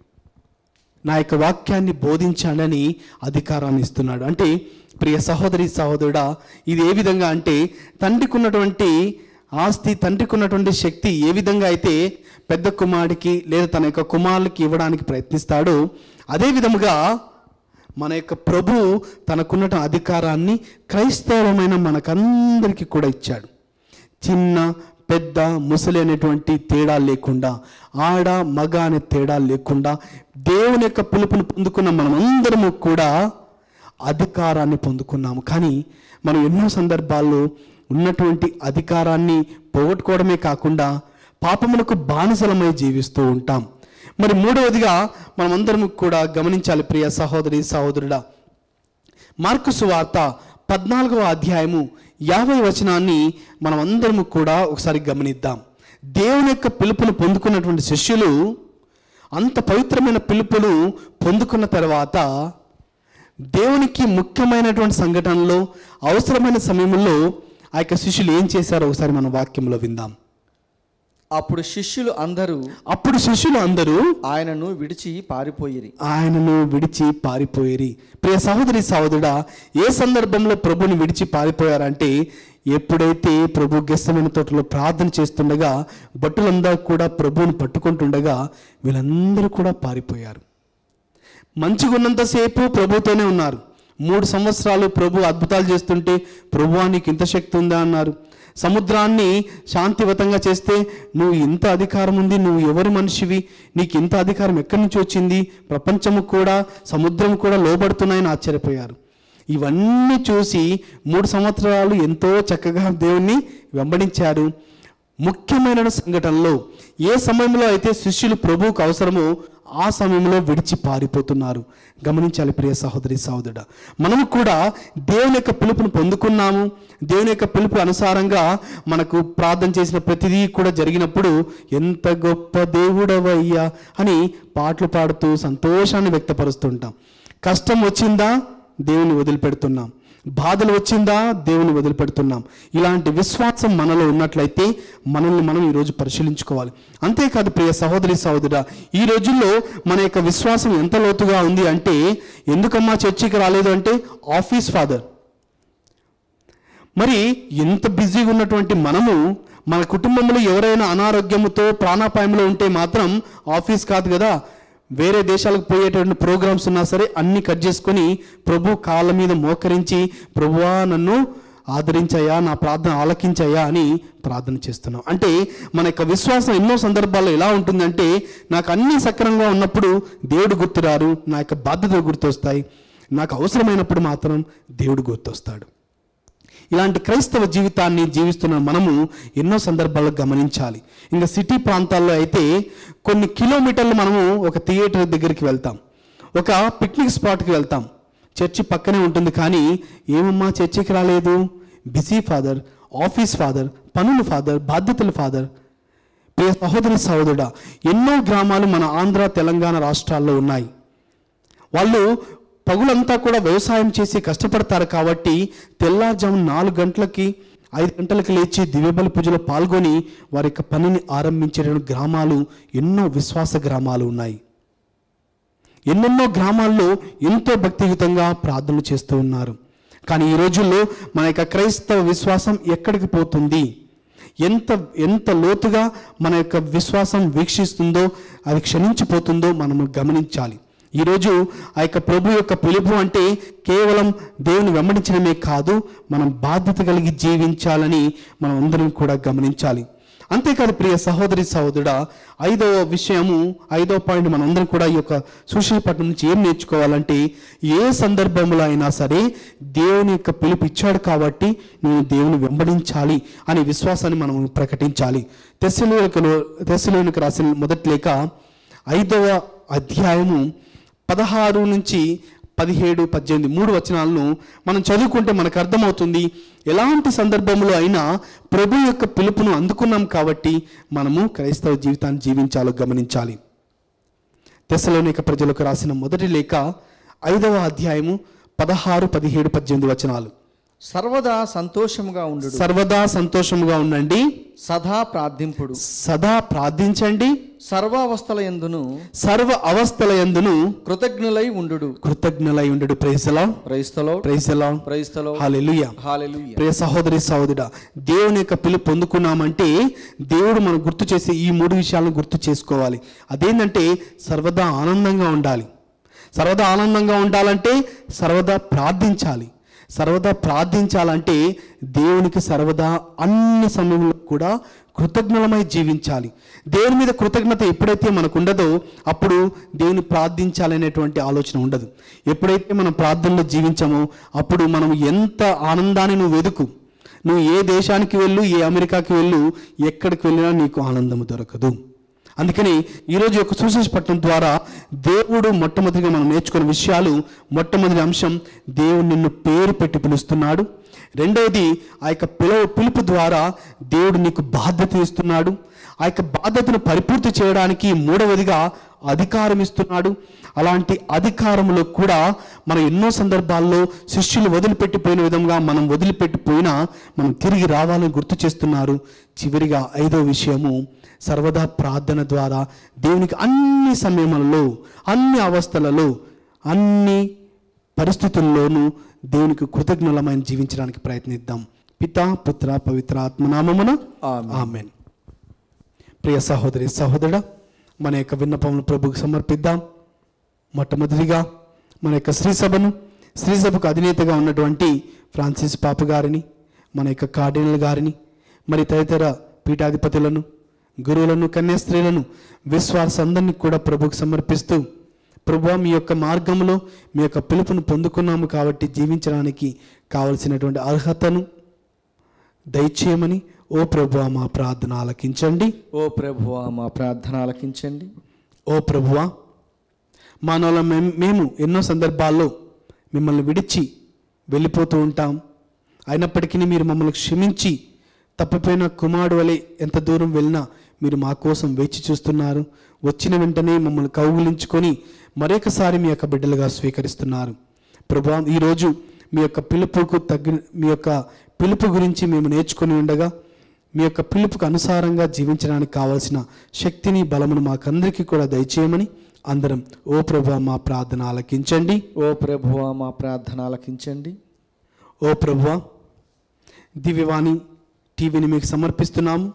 నా యొక్క వాక్యాన్ని బోధించండి అని అధికారాన్ని ఇస్తున్నాడు అంటే ప్రియ సహోదరి సహోదరుడా ఇది ఏ విధంగా అంటే తండ్రికి ఉన్నటువంటి ఆస్తి తండ్రికి ఉన్నటువంటి శక్తి ఏ విధంగా అయితే పెద్ద కుమారుడికి లేదా తన యొక్క కుమారులకి ఇవ్వడానికి ప్రయత్నిస్తాడో అదే విధముగా మన యొక్క ప్రభు తనకున్న అధికారాన్ని క్రైస్తవమైన మనకందరికీ కూడా ఇచ్చాడు చిన్న పెద్ద ముసలి అనేటువంటి తేడా లేకుండా ఆడ మగ అనే తేడా లేకుండా దేవుని యొక్క పిలుపుని పొందుకున్న మనమందరము కూడా అధికారాన్ని పొందుకున్నాము కానీ మనం ఎన్నో సందర్భాల్లో ఉన్నటువంటి అధికారాన్ని పోగొట్టుకోవడమే కాకుండా పాపములకు బానిసలమై జీవిస్తూ ఉంటాం మరి మూడవదిగా మనమందరం కూడా గమనించాలి ప్రియ సహోదరి సహోదరుడా మార్కు సువార్త పద్నాలుగవ అధ్యాయము యాభై వచనాన్ని మనం అందరము కూడా ఒకసారి గమనిద్దాం దేవుని యొక్క పిలుపును పొందుకున్నటువంటి శిష్యులు అంత పవిత్రమైన పిలుపును పొందుకున్న తర్వాత దేవునికి ముఖ్యమైనటువంటి సంఘటనలో అవసరమైన సమయంలో ఆ యొక్క శిష్యులు ఏం చేశారో ఒకసారి మన వాక్యంలో విందాం అప్పుడు శిష్యులు అందరూ అప్పుడు శిష్యులు అందరూ ఆయనను విడిచి పారిపోయిరి ఆయనను విడిచి పారిపోయేరి ప్రియ సహోదరి సహోదరుడా ఏ సందర్భంలో ప్రభుని విడిచి పారిపోయారంటే ఎప్పుడైతే ప్రభు గెస్తమైన తోటలో ప్రార్థన చేస్తుండగా భట్టులందరూ కూడా ప్రభువుని పట్టుకుంటుండగా వీళ్ళందరూ కూడా పారిపోయారు మంచిగా ఉన్నంతసేపు ప్రభుతోనే ఉన్నారు మూడు సంవత్సరాలు ప్రభు అద్భుతాలు చేస్తుంటే ప్రభువా నీకు ఇంత శక్తి ఉందా అన్నారు సముద్రాన్ని శాంతివతంగా చేస్తే నువ్వు ఇంత అధికారం ఉంది నువ్వు ఎవరు మనిషివి నీకు ఇంత అధికారం ఎక్కడి నుంచి వచ్చింది ప్రపంచము కూడా సముద్రం కూడా లోబడుతున్నాయని ఆశ్చర్యపోయారు ఇవన్నీ చూసి మూడు సంవత్సరాలు ఎంతో చక్కగా దేవుణ్ణి వెంబడించారు ముఖ్యమైన సంఘటనలో ఏ సమయంలో అయితే శిష్యులు ప్రభువుకు అవసరమో ఆ సమయంలో విడిచి పారిపోతున్నారు గమనించాలి ప్రియ సహోదరి సహోదరుడ మనము కూడా దేవుని యొక్క పిలుపును పొందుకున్నాము దేవుని యొక్క పిలుపు అనుసారంగా మనకు ప్రార్థన చేసిన ప్రతిదీ కూడా జరిగినప్పుడు ఎంత గొప్ప దేవుడవయ్యా అని పాటలు పాడుతూ సంతోషాన్ని వ్యక్తపరుస్తుంటాం కష్టం వచ్చిందా దేవుని వదిలిపెడుతున్నాం బాధలు వచ్చిందా దేవుని వదిలిపెడుతున్నాం ఇలాంటి విశ్వాసం మనలో ఉన్నట్లయితే మనల్ని మనం ఈరోజు పరిశీలించుకోవాలి అంతేకాదు ప్రియ సహోదరి సహోదరుడా ఈ రోజుల్లో మన యొక్క విశ్వాసం ఎంత లోతుగా ఉంది అంటే ఎందుకమ్మా చర్చికి రాలేదు అంటే ఆఫీస్ ఫాదర్ మరి ఎంత బిజీగా ఉన్నటువంటి మనము మన కుటుంబంలో ఎవరైనా అనారోగ్యంతో ప్రాణాపాయంలో ఉంటే మాత్రం ఆఫీస్ కాదు కదా వేరే దేశాలకు పోయేటువంటి ప్రోగ్రామ్స్ ఉన్నా సరే అన్ని కట్ చేసుకొని ప్రభు కాళ్ళ మీద మోకరించి ప్రభువా నన్ను ఆదరించయ్యా నా ప్రార్థన ఆలకించయ్యా అని ప్రార్థన చేస్తున్నాం అంటే మన యొక్క విశ్వాసం ఎన్నో సందర్భాల్లో ఎలా ఉంటుందంటే నాకు అన్ని సక్రమంగా ఉన్నప్పుడు దేవుడు గుర్తురారు నా యొక్క బాధ్యతలు గుర్తొస్తాయి నాకు అవసరమైనప్పుడు మాత్రం దేవుడు గుర్తొస్తాడు ఇలాంటి క్రైస్తవ జీవితాన్ని జీవిస్తున్న మనము ఎన్నో సందర్భాల్లో గమనించాలి ఇంకా సిటీ ప్రాంతాల్లో అయితే కొన్ని కిలోమీటర్లు మనము ఒక థియేటర్ దగ్గరికి వెళ్తాం ఒక పిక్నిక్ స్పాట్కి వెళ్తాం చర్చి పక్కనే ఉంటుంది కానీ ఏమమ్మా చర్చికి రాలేదు బిజీ ఫాదర్ ఆఫీస్ ఫాదర్ పనులు ఫాదర్ బాధ్యతలు ఫాదర్ ప్రియ సహోదరి సహోదరుడా ఎన్నో గ్రామాలు మన ఆంధ్ర తెలంగాణ రాష్ట్రాల్లో ఉన్నాయి వాళ్ళు పగులంతా కూడా వ్యవసాయం చేసి కష్టపడతారు కాబట్టి తెల్లారుజాము నాలుగు గంటలకి ఐదు గంటలకు లేచి దివ్యబలి పూజలో పాల్గొని వారి యొక్క పనిని ఆరంభించే గ్రామాలు ఎన్నో విశ్వాస గ్రామాలు ఉన్నాయి ఎన్నెన్నో గ్రామాల్లో ఎంతో భక్తియుతంగా ప్రార్థనలు చేస్తూ ఉన్నారు కానీ ఈ రోజుల్లో మన యొక్క క్రైస్తవ విశ్వాసం ఎక్కడికి పోతుంది ఎంత ఎంత లోతుగా మన యొక్క విశ్వాసం వీక్షిస్తుందో అది క్షణించిపోతుందో మనము గమనించాలి ఈరోజు ఆ యొక్క ప్రభు యొక్క పిలుపు అంటే కేవలం దేవుని వెంబడించడమే కాదు మనం బాధ్యత కలిగి జీవించాలని మనం అందరం కూడా గమనించాలి అంతేకాదు ప్రియ సహోదరి సహోదరుడా ఐదవ విషయము ఐదవ పాయింట్ మనందరం కూడా ఈ యొక్క సుశీపట్నం నుంచి ఏం నేర్చుకోవాలంటే ఏ సందర్భంలో అయినా సరే దేవుని యొక్క పిలుపు ఇచ్చాడు కాబట్టి నేను దేవుని వెంబడించాలి అనే విశ్వాసాన్ని మనం ప్రకటించాలి తెస్సలోనికలో తెస్సలోనికి రాసిన మొదటి లేఖ ఐదవ అధ్యాయము పదహారు నుంచి పదిహేడు పద్దెనిమిది మూడు వచనాలను మనం చదువుకుంటే మనకు అర్థమవుతుంది ఎలాంటి సందర్భంలో అయినా ప్రభు యొక్క పిలుపును అందుకున్నాం కాబట్టి మనము క్రైస్తవ జీవితాన్ని జీవించాలో గమనించాలి తెసలోనిక ప్రజలకు రాసిన మొదటి లేఖ ఐదవ అధ్యాయము పదహారు పదిహేడు పద్దెనిమిది వచనాలు సర్వదా సంతోషముగా ఉండు సర్వదా సంతోషముగా ఉండండి సదా ప్రార్థింపుడు సదా ప్రార్థించండి సర్వావస్థల ఎందును సర్వ అవస్థల యందును కృతజ్ఞులై ఉండు కృతజ్ఞులై ఉండడు ప్రేసలా క్రైస్తలో ప్రైసలా క్రైస్తలో హాలెలుయా హాలెలూయా ప్రియ సహోదరి సహోదరుడా దేవుని యొక్క పిలుపు పొందుకున్నామంటే దేవుడు మనం గుర్తు చేసే ఈ మూడు విషయాలను గుర్తు చేసుకోవాలి అదేంటంటే సర్వదా ఆనందంగా ఉండాలి సర్వదా ఆనందంగా ఉండాలంటే సర్వదా ప్రార్థించాలి సర్వదా ప్రార్థించాలంటే దేవునికి సర్వదా అన్ని సమయంలో కూడా కృతజ్ఞలమై జీవించాలి దేవుని మీద కృతజ్ఞత ఎప్పుడైతే మనకు ఉండదో అప్పుడు దేవుని ప్రార్థించాలనేటువంటి ఆలోచన ఉండదు ఎప్పుడైతే మనం ప్రార్థనలో జీవించామో అప్పుడు మనం ఎంత ఆనందాన్ని నువ్వు వెతుకు నువ్వు ఏ దేశానికి వెళ్ళు ఏ అమెరికాకి వెళ్ళు ఎక్కడికి వెళ్ళినా నీకు ఆనందం దొరకదు అందుకని ఈరోజు యొక్క సుశేష పట్టణం ద్వారా దేవుడు మొట్టమొదటిగా మనం నేర్చుకున్న విషయాలు మొట్టమొదటి అంశం దేవుడు నిన్ను పేరు పెట్టి పిలుస్తున్నాడు రెండవది ఆ యొక్క పిలువ పిలుపు ద్వారా దేవుడు నీకు బాధ్యత ఇస్తున్నాడు ఆ యొక్క బాధ్యతను పరిపూర్తి చేయడానికి మూడవదిగా అధికారం ఇస్తున్నాడు అలాంటి అధికారంలో కూడా మనం ఎన్నో సందర్భాల్లో శిష్యులు వదిలిపెట్టిపోయిన విధంగా మనం వదిలిపెట్టిపోయినా మనం తిరిగి రావాలని గుర్తు చేస్తున్నారు చివరిగా ఐదో విషయము సర్వదా ప్రార్థన ద్వారా దేవునికి అన్ని సమయములలో అన్ని అవస్థలలో అన్ని పరిస్థితుల్లోనూ దేవునికి కృతజ్ఞలమైన జీవించడానికి ప్రయత్నిద్దాం పిత పుత్ర పవిత్ర ఆత్మనామమున ఆమేన్. ఆమెన్ ప్రియ సహోదరి సహోదరుడా మన యొక్క విన్నపములు ప్రభుకు సమర్పిద్దాం మొట్టమొదటిగా మన యొక్క శ్రీసభను శ్రీసభకు అధినేతగా ఉన్నటువంటి ఫ్రాన్సిస్ పాప గారిని మన యొక్క కార్డినల్ గారిని మరి తదితర పీఠాధిపతులను గురువులను కన్యాస్త్రీలను విశ్వాసందరినీ కూడా ప్రభుకు సమర్పిస్తూ ప్రభు మీ యొక్క మార్గంలో మీ యొక్క పిలుపును పొందుకున్నాము కాబట్టి జీవించడానికి కావలసినటువంటి అర్హతను దయచేయమని ఓ ప్రభు మా ప్రార్థన ఆలకించండి ఓ ప్రభువా మా ప్రార్థన ఆలకించండి ఓ ప్రభువా మానవుల మేం మేము ఎన్నో సందర్భాల్లో మిమ్మల్ని విడిచి వెళ్ళిపోతూ ఉంటాం అయినప్పటికీ మీరు మమ్మల్ని క్షమించి తప్పిపోయిన కుమారుడు వలె ఎంత దూరం వెళ్ళినా మీరు మా కోసం వేచి చూస్తున్నారు వచ్చిన వెంటనే మమ్మల్ని కౌగులించుకొని మరొకసారి మీ యొక్క బిడ్డలుగా స్వీకరిస్తున్నారు ప్రభా ఈరోజు మీ యొక్క పిలుపుకు తగ్గిన మీ యొక్క పిలుపు గురించి మేము నేర్చుకొని ఉండగా మీ యొక్క పిలుపుకు అనుసారంగా జీవించడానికి కావాల్సిన శక్తిని బలమును మాకందరికీ కూడా దయచేయమని అందరం ఓ ప్రభు మా ప్రార్థన ఆలకించండి ఓ ప్రభువా మా ప్రార్థన ఆలకించండి ఓ ప్రభువ దివ్యవాణి టీవీని మీకు సమర్పిస్తున్నాము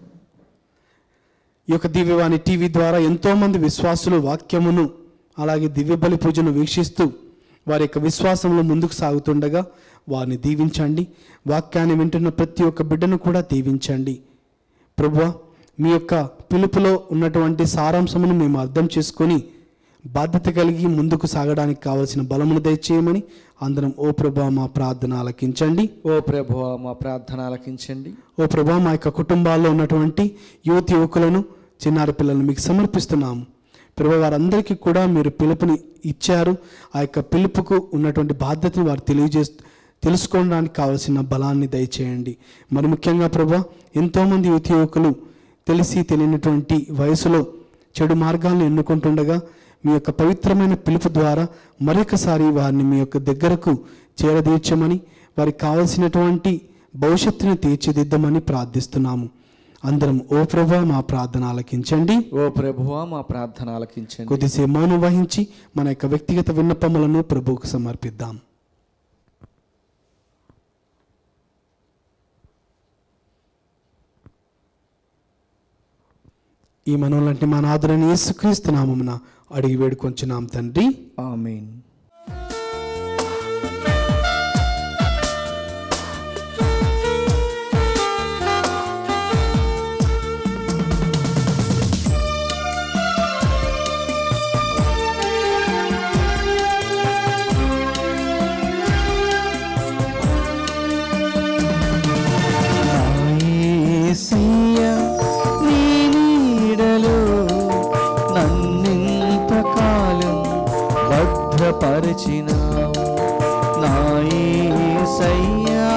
ఈ యొక్క దివ్యవాణి టీవీ ద్వారా ఎంతోమంది విశ్వాసులు వాక్యమును అలాగే దివ్య బలి పూజను వీక్షిస్తూ వారి యొక్క విశ్వాసంలో ముందుకు సాగుతుండగా వారిని దీవించండి వాక్యాన్ని వింటున్న ప్రతి ఒక్క బిడ్డను కూడా దీవించండి ప్రభువా మీ యొక్క పిలుపులో ఉన్నటువంటి సారాంశమును మేము అర్థం చేసుకొని బాధ్యత కలిగి ముందుకు సాగడానికి కావలసిన బలమును దయచేయమని అందరం ఓ ప్రభా మా ప్రార్థన ఆలకించండి ఓ ప్రభువా మా ప్రార్థన ఆలకించండి ఓ ప్రభా మా యొక్క కుటుంబాల్లో ఉన్నటువంటి యువతి యువకులను చిన్నారి పిల్లలను మీకు సమర్పిస్తున్నాము ప్రభా వారందరికీ కూడా మీరు పిలుపుని ఇచ్చారు ఆ యొక్క పిలుపుకు ఉన్నటువంటి బాధ్యతను వారు తెలియజేస్తూ తెలుసుకోవడానికి కావలసిన బలాన్ని దయచేయండి మరి ముఖ్యంగా ప్రభా ఎంతోమంది యువతి యువకులు తెలిసి తెలియనటువంటి వయసులో చెడు మార్గాలను ఎన్నుకుంటుండగా మీ యొక్క పవిత్రమైన పిలుపు ద్వారా మరొకసారి వారిని మీ యొక్క దగ్గరకు చేరదీర్చమని వారికి కావలసినటువంటి భవిష్యత్తును తీర్చిదిద్దమని ప్రార్థిస్తున్నాము అందరం ఓ ప్రభా మా ప్రార్థన ఆలకించండి ఓ ప్రభువా మా ప్రార్థన ఆలకించండి కొద్దిసేపు మౌనం వహించి మన యొక్క వ్యక్తిగత విన్నపములను ప్రభువుకు సమర్పిద్దాం ఈ మనోలంటే మన ఆదరణ యేసుక్రీస్తు నామమున అడిగి వేడుకొంచున్నాం తండ్రి ఆమేన్ యేసయ్య, నీ నీడలో నన్నింతకాలం భద్ర భద్రపరిచినావు నా యేసయ్యా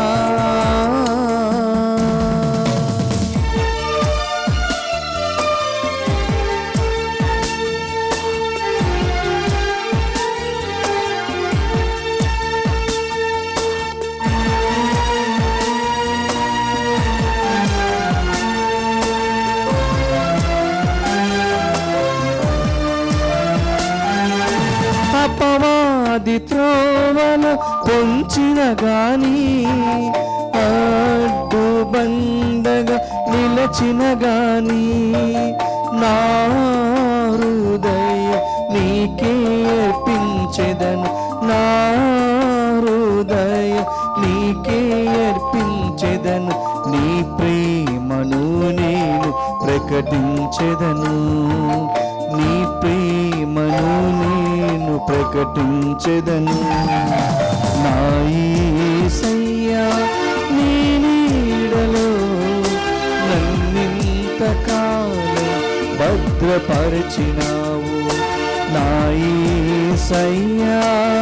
అపవాది త్రోవల పొంచిన గాని అడ్డు బండగా నిలచిన గాని నా హృదయ నీకే అర్పించెదను నా హృదయ నీకే అర్పించెదను నీ ప్రేమను నేను ప్రకటించెదను నీ ప్రేమను నేను ప్రకటించెదను నా యేసయ్యా నీ నీడలో నన్నింతకాలం భద్రపరిచినావు నా యేసయ్యా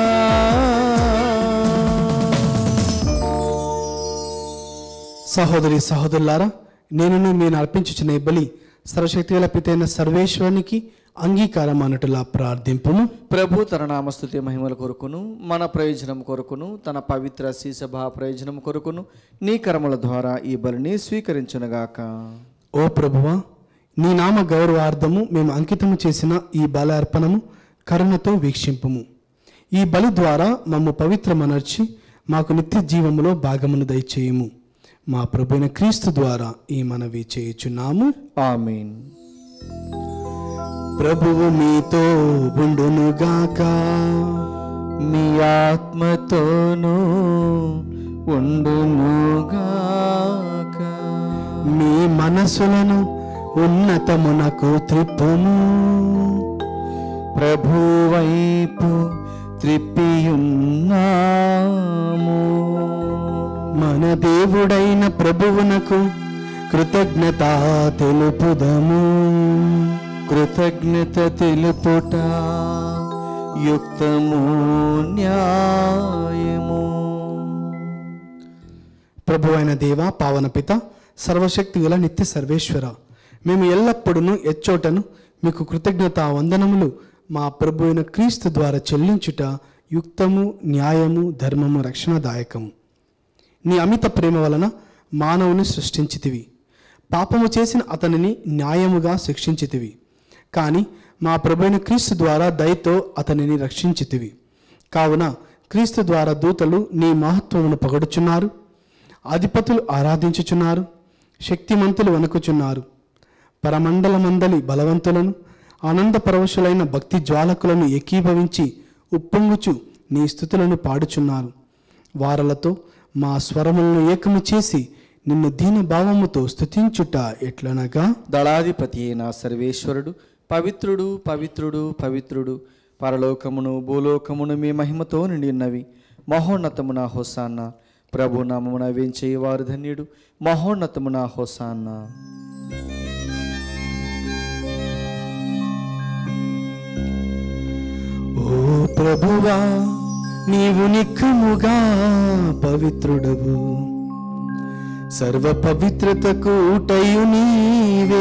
సహోదరి సహోదరులారా నేను మీరు అర్పించుచున్న ఈ బలి సర్వశక్తిగల పితైన సర్వేశ్వరునికి అంగీకారం అన్నట్టులా ప్రార్థింపుము ప్రభు తన నామస్తుతి మహిమల కొరకును మన ప్రయోజనం కొరకును తన పవిత్ర శీసభా ప్రయోజనం కొరకును నీ కర్మల ద్వారా ఈ బలిని స్వీకరించునగాక ఓ ప్రభువా నీ నామ గౌరవార్థము మేము అంకితము చేసిన ఈ బల అర్పణము కరుణతో వీక్షింపుము ఈ బలి ద్వారా మమ్ము పవిత్రమనర్చి మాకు నిత్య జీవములో భాగమును దయచేయము మా ప్రభుైన క్రీస్తు ద్వారా ఈ మనవి చేయుచున్నాము ఆమీన్ ప్రభువు మీతో ఉండునుగాక మీ ఆత్మతోనూ ఉండునుగాక మీ మనసులను ఉన్నతమునకు త్రిప్పుము ప్రభు వైపు త్రిప్పియున్నాము మన దేవుడైన ప్రభువునకు కృతజ్ఞత తెలుపుదము కృతజ్ఞత తెలుపుట యుక్తము న్యాయము ప్రభు అయిన దేవ పావన పిత సర్వశక్తి గల నిత్య సర్వేశ్వర మేము ఎల్లప్పుడూ ఎచ్చోటను మీకు కృతజ్ఞత వందనములు మా ప్రభు అయిన క్రీస్తు ద్వారా చెల్లించుట యుక్తము న్యాయము ధర్మము రక్షణదాయకము నీ అమిత ప్రేమ వలన మానవుని సృష్టించితివి పాపము చేసిన అతనిని న్యాయముగా శిక్షించితివి కానీ మా ప్రభుైన క్రీస్తు ద్వారా దయతో అతనిని రక్షించితివి కావున క్రీస్తు ద్వారా దూతలు నీ మహత్వమును పొగడుచున్నారు అధిపతులు ఆరాధించుచున్నారు శక్తిమంతులు వణుకుచున్నారు పరమండలమందలి బలవంతులను ఆనందపరవశులైన భక్తి జ్వాలకులను ఏకీభవించి ఉప్పొంగుచు నీ స్థుతులను పాడుచున్నారు వారలతో మా స్వరములను ఏకము చేసి నిన్ను దీన భావముతో స్థుతించుట ఎట్లనగా దళాధిపతి అయిన సర్వేశ్వరుడు పవిత్రుడు పవిత్రుడు పవిత్రుడు పరలోకమును భూలోకమును మీ మహిమతో నిండి ఉన్నవి మహోన్నతమున హోసాన్న ప్రభు నామమున వేంచేయవారు ధన్యుడు మహోన్నతమున హోసాన్న ఓ ప్రభువా నీవు నిఖముగా పవిత్రుడవు సర్వ పవిత్రతకు ఊటయు నీవే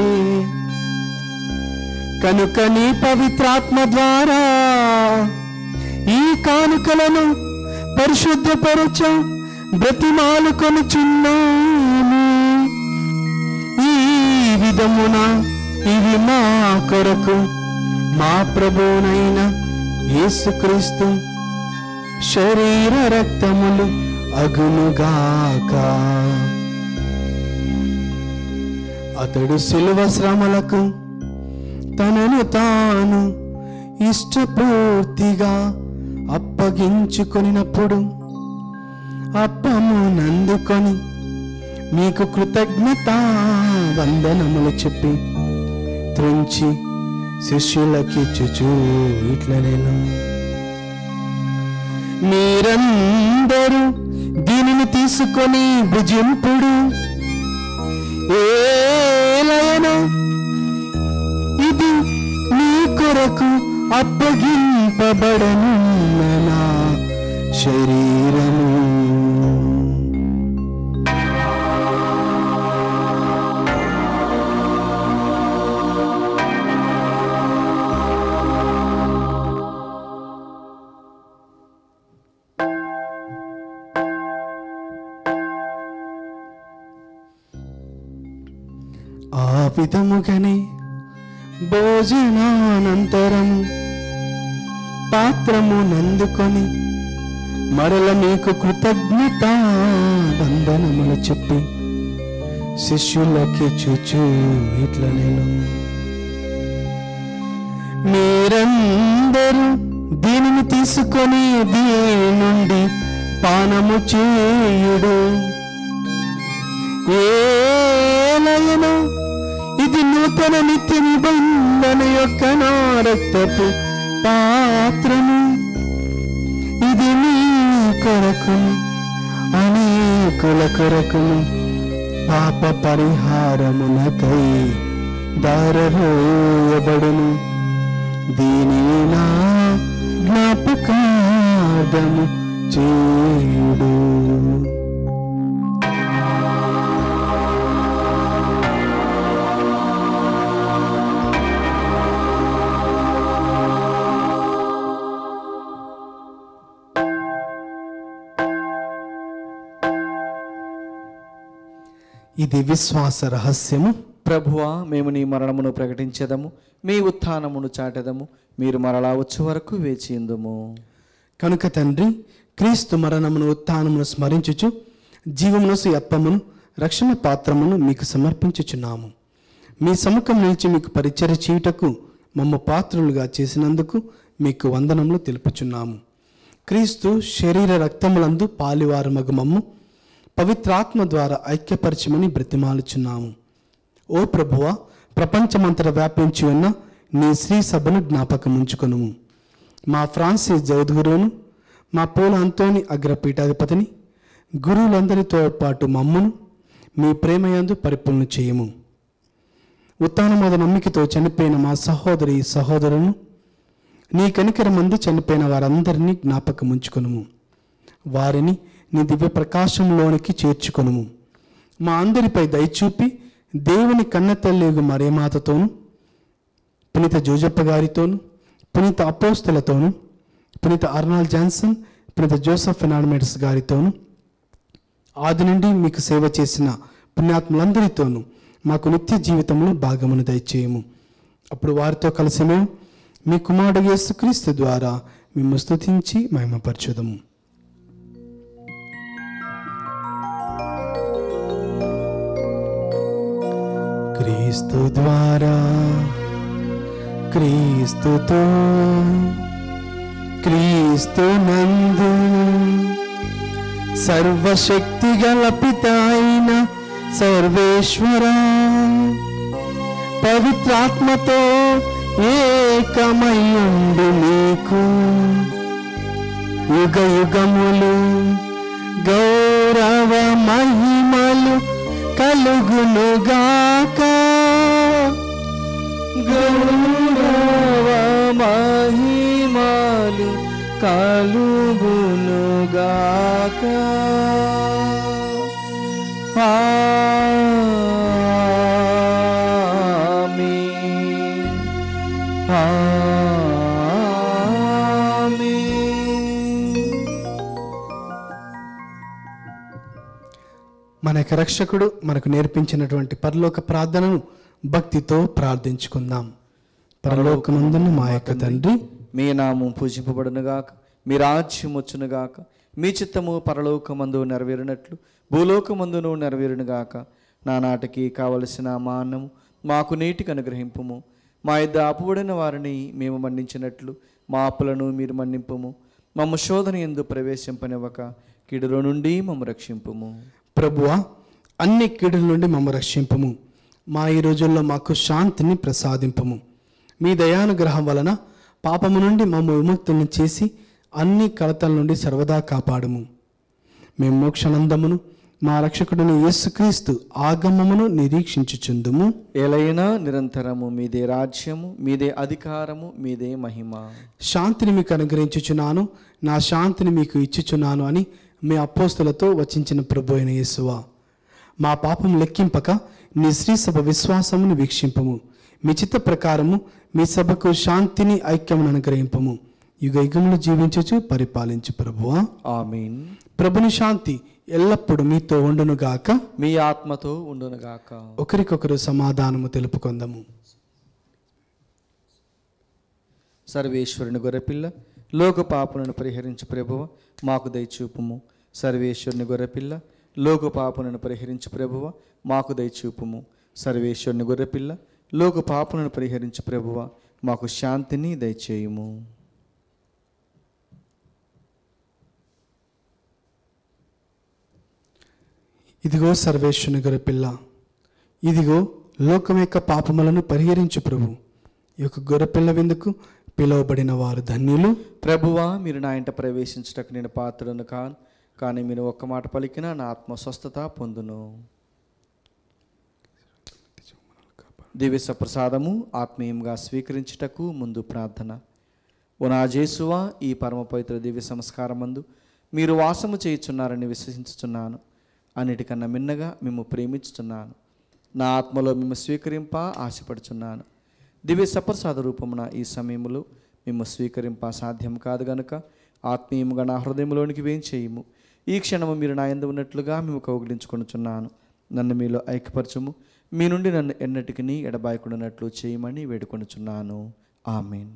కనుక నీ పవిత్రాత్మ ద్వారా ఈ కానుకలను పరిశుద్ధపరచ బ్రతిమాలు కొనుచున్నాము ఈ విధమున ఇవి మా కొరకు మా ప్రభువునైన యేసుక్రీస్తు శరీర రక్తములు అగునుగాక అతడు శిలువ శ్రమలకు తనను తాను ఇష్టపూర్తిగా అప్పగించుకొనినప్పుడు అప్పము నందుకొని మీకు కృతజ్ఞత వందనములు చెప్పి త్రుంచి శిష్యులకిచ్చుచూ ఇట్లా నేను మీరందరూ దీనిని తీసుకొని భుజింపుడు ఏలయన ఇది మీ కొరకు అప్పగింపబడనున్న నా శరీరము ఆ విధముగానే భోజనానంతరం పాత్రము నందుకొని మరల మీకు కృతజ్ఞత వందనములు చెప్పి శిష్యులకి చూచు ఇట్లా నేను మీరందరూ దీనిని తీసుకొని దీని నుండి పానము చేయుడు ఏలయను ఇది నూతన నిత్య నిబంధన యొక్క నా రక్తపు పాత్రము ఇది మీ కొరకును అనేకుల కొరకును పాప పరిహారమునకై దారరోయబడును దీనిని నా జ్ఞాపకార్థము చేయుడు ఇది విశ్వాస రహస్యము ప్రభువా మేము నీ మరణమును ప్రకటించదము మీ ఉత్థానమును చాటెదము మీరు మరలా వచ్చే వరకు వేచి ఉందుము కనుక తండ్రి క్రీస్తు మరణమును ఉత్థానమును స్మరించుచు జీవమునసు అప్పమును రక్షణ పాత్రమును మీకు సమర్పించుచున్నాము మీ సముఖం నిలిచి మీకు పరిచర్య చేయుటకు మమ్మ పాత్రులుగా చేసినందుకు మీకు వందనములు తెలుపుచున్నాము క్రీస్తు శరీర రక్తములందు పాలివారమగు మమ్ము పవిత్రాత్మ ద్వారా ఐక్యపరచమని బ్రతిమాలుచున్నాము ఓ ప్రభువా ప్రపంచమంతట వ్యాపించి ఉన్న నీ శ్రీ సభను జ్ఞాపకముంచుకొనుము మా ఫ్రాన్సిస్ జౌద్గురును మా పూల అంతోని అగ్రపీఠాధిపతిని గురువులందరితో పాటు మమ్మను మీ ప్రేమయందు పరిపూర్ణ చేయము ఉత్తానమోద నమ్మికతో చనిపోయిన మా సహోదరి సహోదరును నీ కనికరమందు చనిపోయిన వారందరినీ జ్ఞాపకముంచుకొనుము వారిని నీ దివ్య ప్రకాశంలోనికి చేర్చుకొనుము మా అందరిపై దయచూపి దేవుని కన్నతల్లిగు మరేమాతతోను పునీత జోజప్ప గారితోను పునీత అపోస్తులతోను పునీత అర్నాల్డ్ జాన్సన్ పునీత జోసఫ్ ఫెనాడమెడ్స్ గారితోను ఆది నుండి మీకు సేవ చేసిన పుణ్యాత్ములందరితోనూ మాకు నిత్య జీవితంలో భాగమును దయచేయము అప్పుడు వారితో కలిసి మేము మీ కుమారుడు యేసుక్రీస్తు ద్వారా మేము స్తుతించి మహిమపరచుదము క్రీస్తు ద్వారా క్రీస్తుతో క్రీస్తు నందు సర్వశక్తి గల పిత అయిన సర్వేశ్వర పవిత్రాత్మతో ఏకమయ్యుండు మీకు యుగ యుగములు గౌరవ మహిమలు కలుగునుగాక గౌరవ మహిమాలు కలుగునుగాక ఆమేన్. ఆమేన్. మన యొక్క రక్షకుడు మనకు నేర్పించినటువంటి పరలోక ప్రార్థనను భక్తితో ప్రార్థించుకుందాం పరలోకమందున్న మా యొక్క తండ్రి మీ నామం పూజింపబడునుగాక మీ రాజ్యం వచ్చునుగాక మీ చిత్తము పరలోకమందు నెరవేరినట్లు భూలోకమందును నెరవేరునుగాక నానాటికి కావలసిన మా అన్నము మాకు నీటికి అనుగ్రహింపుము మా ఇద్ద అప్పుబడిన వారిని మేము మన్నించినట్లు మా అప్పులను మీరు మన్నింపుము మమ్మ శోధన ఎందు ప్రవేశింపనివ్వక కిడులో నుండి మమ్మ రక్షింపుము ప్రభువా అన్ని కీడుల నుండి మమ్మ రక్షింపము మా ఈ రోజుల్లో మాకు శాంతిని ప్రసాదింపము మీ దయానుగ్రహం వలన పాపము నుండి మమ్మ విముక్తులను చేసి అన్ని కలతల నుండి సర్వదా కాపాడము మేము మోక్షానందమును మా రక్షకుడిని యేసుక్రీస్తు ఆగమమును నిరీక్షించుచుందుము ఎలైనా నిరంతరము మీదే రాజ్యము మీదే అధికారము మీదే మహిమ శాంతిని మీకు అనుగ్రహించుచున్నాను నా శాంతిని మీకు ఇచ్చుచున్నాను అని మీ అపోస్తులతో వచించిన ప్రభు అయిన యేసువా మా పాపం లెక్కింపక నీ శ్రీ సభ విశ్వాసమును వీక్షింపము మీ చిత్త ప్రకారము మీ సభకు శాంతిని ఐక్యమును అనుగ్రహింపము యుగ యుగములు జీవించుచు పరిపాలించు ప్రభువా ఆమీన్ ప్రభుని శాంతి ఎల్లప్పుడూ మీతో ఉండునుగాక మీ ఆత్మతో ఉండునుగాక ఒకరికొకరు సమాధానము తెలుపుకొందము సర్వేశ్వరుని గొర్రెపిల్ల లోక పాపులను పరిహరించు ప్రభువ మాకు దయచూపుము సర్వేశ్వరుని గొర్రెపిల్ల లోక పాపులను పరిహరించు ప్రభువ మాకు దయచూపుము సర్వేశ్వరుని గొర్రెపిల్ల లోక పాపులను పరిహరించు ప్రభువ మాకు శాంతిని దయచేయుము ఇదిగో సర్వేశ్వరుని గొర్రె పిల్ల ఇదిగో లోకం యొక్క పాపములను పరిహరించు ప్రభు ఈ యొక్క గొర్రెపిల్ల విందుకు పిలువబడిన వారు ధన్యులు ప్రభువా మీరు నా ఇంట ప్రవేశించటకు నేను పాత్రను కాను కానీ మీరు ఒక్క మాట పలికినా నా ఆత్మ స్వస్థత పొందును దివ్య సప్రసాదము ఆత్మీయంగా స్వీకరించుటకు ముందు ప్రార్థన ఓ నా జేసువా ఈ పరమ పవిత్ర దివ్య సంస్కారమందు మీరు వాసము చేయుచున్నారని విశ్వసించుచున్నాను అన్నిటికన్నా మిన్నగా మేము ప్రేమించుచున్నాను నా ఆత్మలో మేము స్వీకరింప ఆశపడుచున్నాను దివ్య సప్రసాద రూపమున ఈ సమయములో మేము స్వీకరింప సాధ్యం కాదు గనుక ఆత్మీయముగా నా హృదయంలోనికి వేయించేయము ఈ క్షణము మీరు నా ఎందు ఉన్నట్లుగా మేము కౌగిలించుకొనుచున్నాను నన్ను మీలో ఐక్యపరచుము మీ నుండి నన్ను ఎన్నటికి ఎడబాయకుండానట్లు చేయమని వేడుకొనుచున్నాను ఆమెన్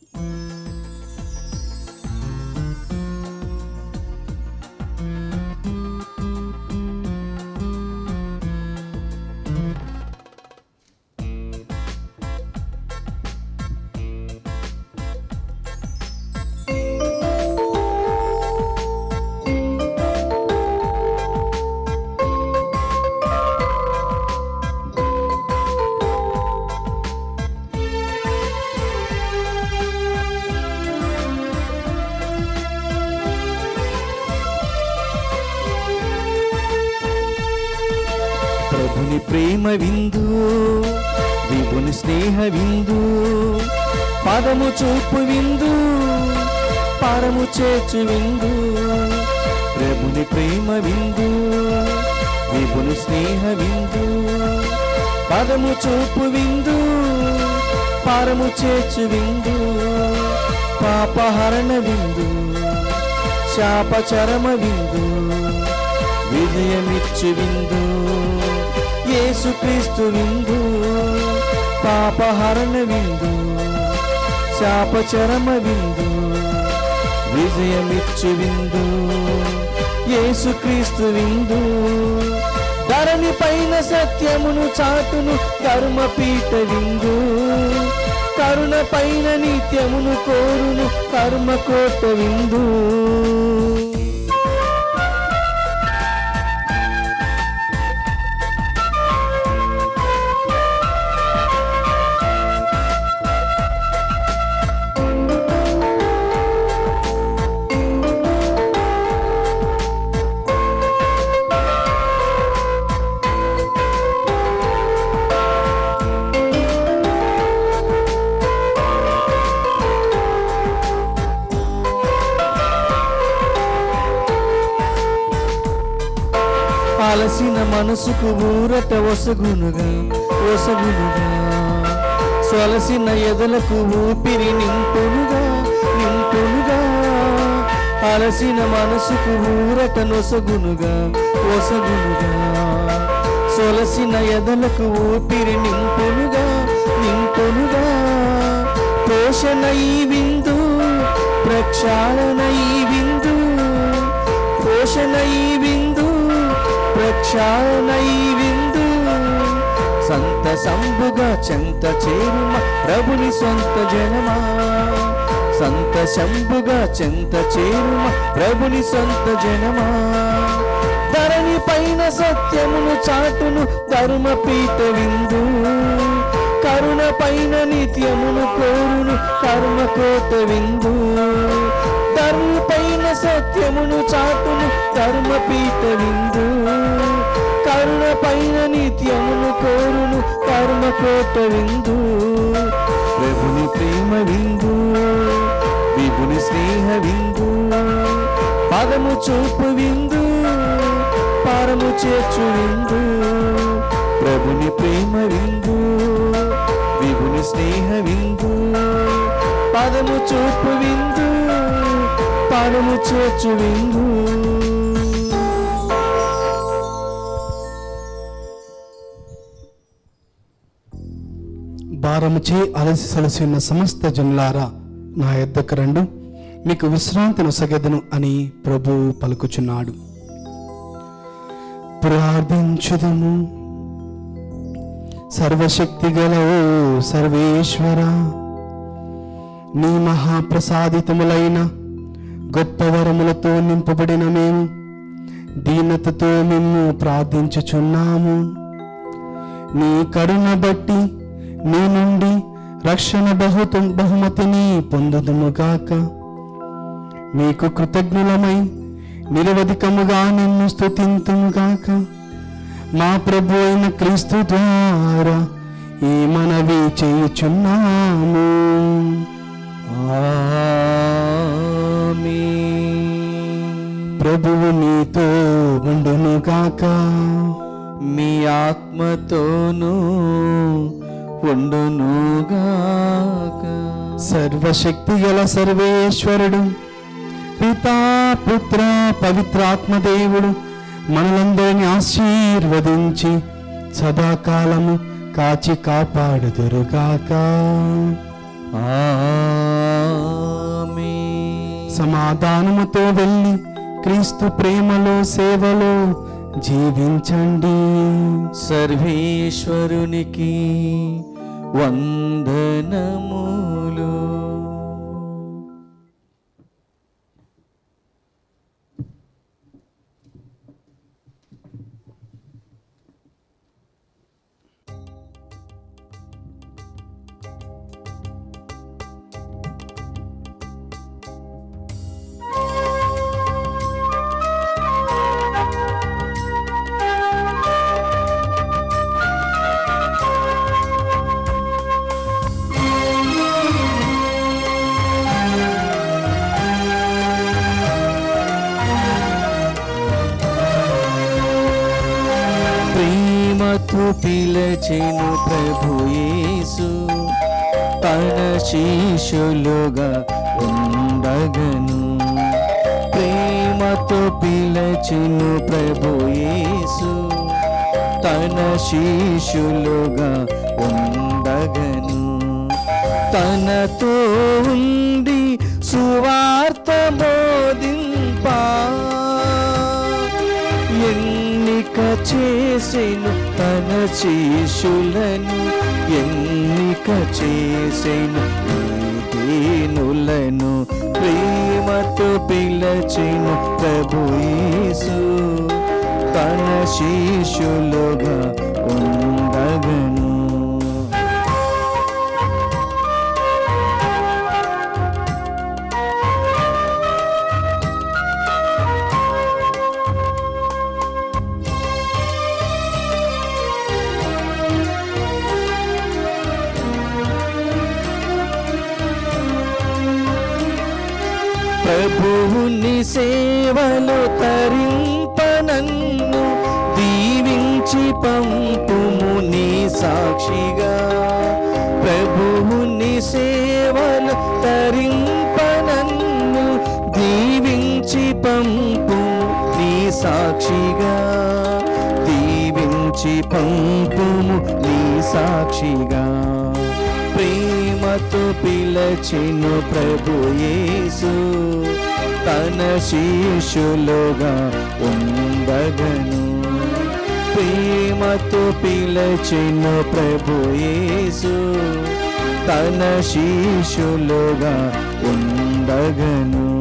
ప్రభుని ప్రేమ విందు విభుని స్నేహ విందు పదము చూపు విందు పరము చేర్చు విందు ప్రభుని ప్రేమ విందు విభుని స్నేహ విందు పదము చూపు విందు పరము చేర్చు విందు పాపహరణ విందు శాపచరమ విందు విజయమిచ్చు విందు యేసుక్రీస్తు విందు పాపహరణ విందు శాపచరమ విందు విజయమిచ్చు విందు యేసుక్రీస్తు విందు ధరణి పైన సత్యమును చాటును కర్మపీఠ విందు కరుణ పైన నిత్యమును కోరును కర్మకోట విందు అలసిన మనసుకు ఊరట ఒసగునుగా ఒసగునుగా సొలసిన ఎదలకు ఊపిరి నింపునుగా నింపునుగా అలసిన మనసుకు ఊరట నొసగునుగా ఒసగునుగా సొలసిన ఎదలకు ఊపిరి నింపునుగా నింపునుగా పోషణ ఈ విందు ప్రక్షాళన ఈ విందు పోషణ ఈ విందు ప్రక్షాళన ఈ విందు సంత సంబుగా చెంత చేరుమ ప్రభుని సొంత జనమా సంత శంభుగా చెంత చేరుమ ప్రభుని సొంత జనమా ధరణి పైన సత్యమును చాటును ధర్మపీఠ విందు కరుణ పైన నిత్యమును కోరును కర్మ కోట విందు ధర్మ పైన సత్యమును చాటును ధర్మపీఠ విందు పైన నిత్యమును కోరును కర్మ కోట విందు ప్రభుని ప్రేమ విందు విభుని స్నేహ విందు పదము చూపు విందు పారము చేర్చు విందు ప్రభుని ప్రేమ విందు విభుని స్నేహ విందు పదము చూపు విందు పారము చేర్చు విందు భారముచే అలసి సలసి ఉన్న సమస్త జనులారా నా యొద్దకు రండు మీకు విశ్రాంతి నొసగెదను అని ప్రభు పలుకుచున్నాడు ప్రార్థించుదము సర్వశక్తి గల ఓ సర్వేశ్వర నీ మహాప్రసాదితములైన గొప్ప వరములతో నింపబడిన మేము దీనతతో మేము ప్రార్థించుచున్నాము నీ కరుణ బట్టి నీ నుండి రక్షణ బహుత బహుమతిని పొందుదుముగాక మీకు కృతజ్ఞులమై నిరవధికముగా నిన్ను స్తుతింతుముగాక మా ప్రభు అయిన క్రీస్తు ద్వారా ఈ మనవి చేయుచున్నాము ప్రభువు నీతో ఉండునుగాక మీ ఆత్మతోనూ ఉండునుగాక సర్వశక్తి గల సర్వేశ్వరుడు పితా పుత్ర పవిత్రాత్మ దేవుడు మనలందరిని ఆశీర్వదించి సదాకాలము కాచి కాపాడుదురుగాక ఆమేన్. సమాధానముతో వెళ్ళి క్రీస్తు ప్రేమలో సేవలో జీవించండి సర్వేశ్వరునికి వందనములు ప్రేమతో పిలచెను ప్రభు యేసు తన శిష్యులుగా ఉండగను ప్రేమతో పిలచెను ప్రభు యేసు తన శిష్యులుగా ఉండగను తనతో ఉండి సువార్త బోధింపా ఎన్నిక చేసెను తన శిష్యులను ఎన్నిక చేసెను దీనులను ప్రేమతో పిలచెను ప్రభు యేసు తన శిష్యులుగా ఉండగను ప్రభువుని సేవలో తరింపనన్ను దీవించి పంపుము నీ సాక్షిగా ప్రభువుని సేవలో తరింపనన్ను దీవించి పంపుము నీ సాక్షిగా దీవించి పంపుము నీ సాక్షిగా ప్రేమతో పిలచెను ప్రభు యేసు తన శిష్యులుగా ఉండగను ప్రేమతో పిలచెను ప్రభు యేసు తన శిష్యులుగా ఉండగను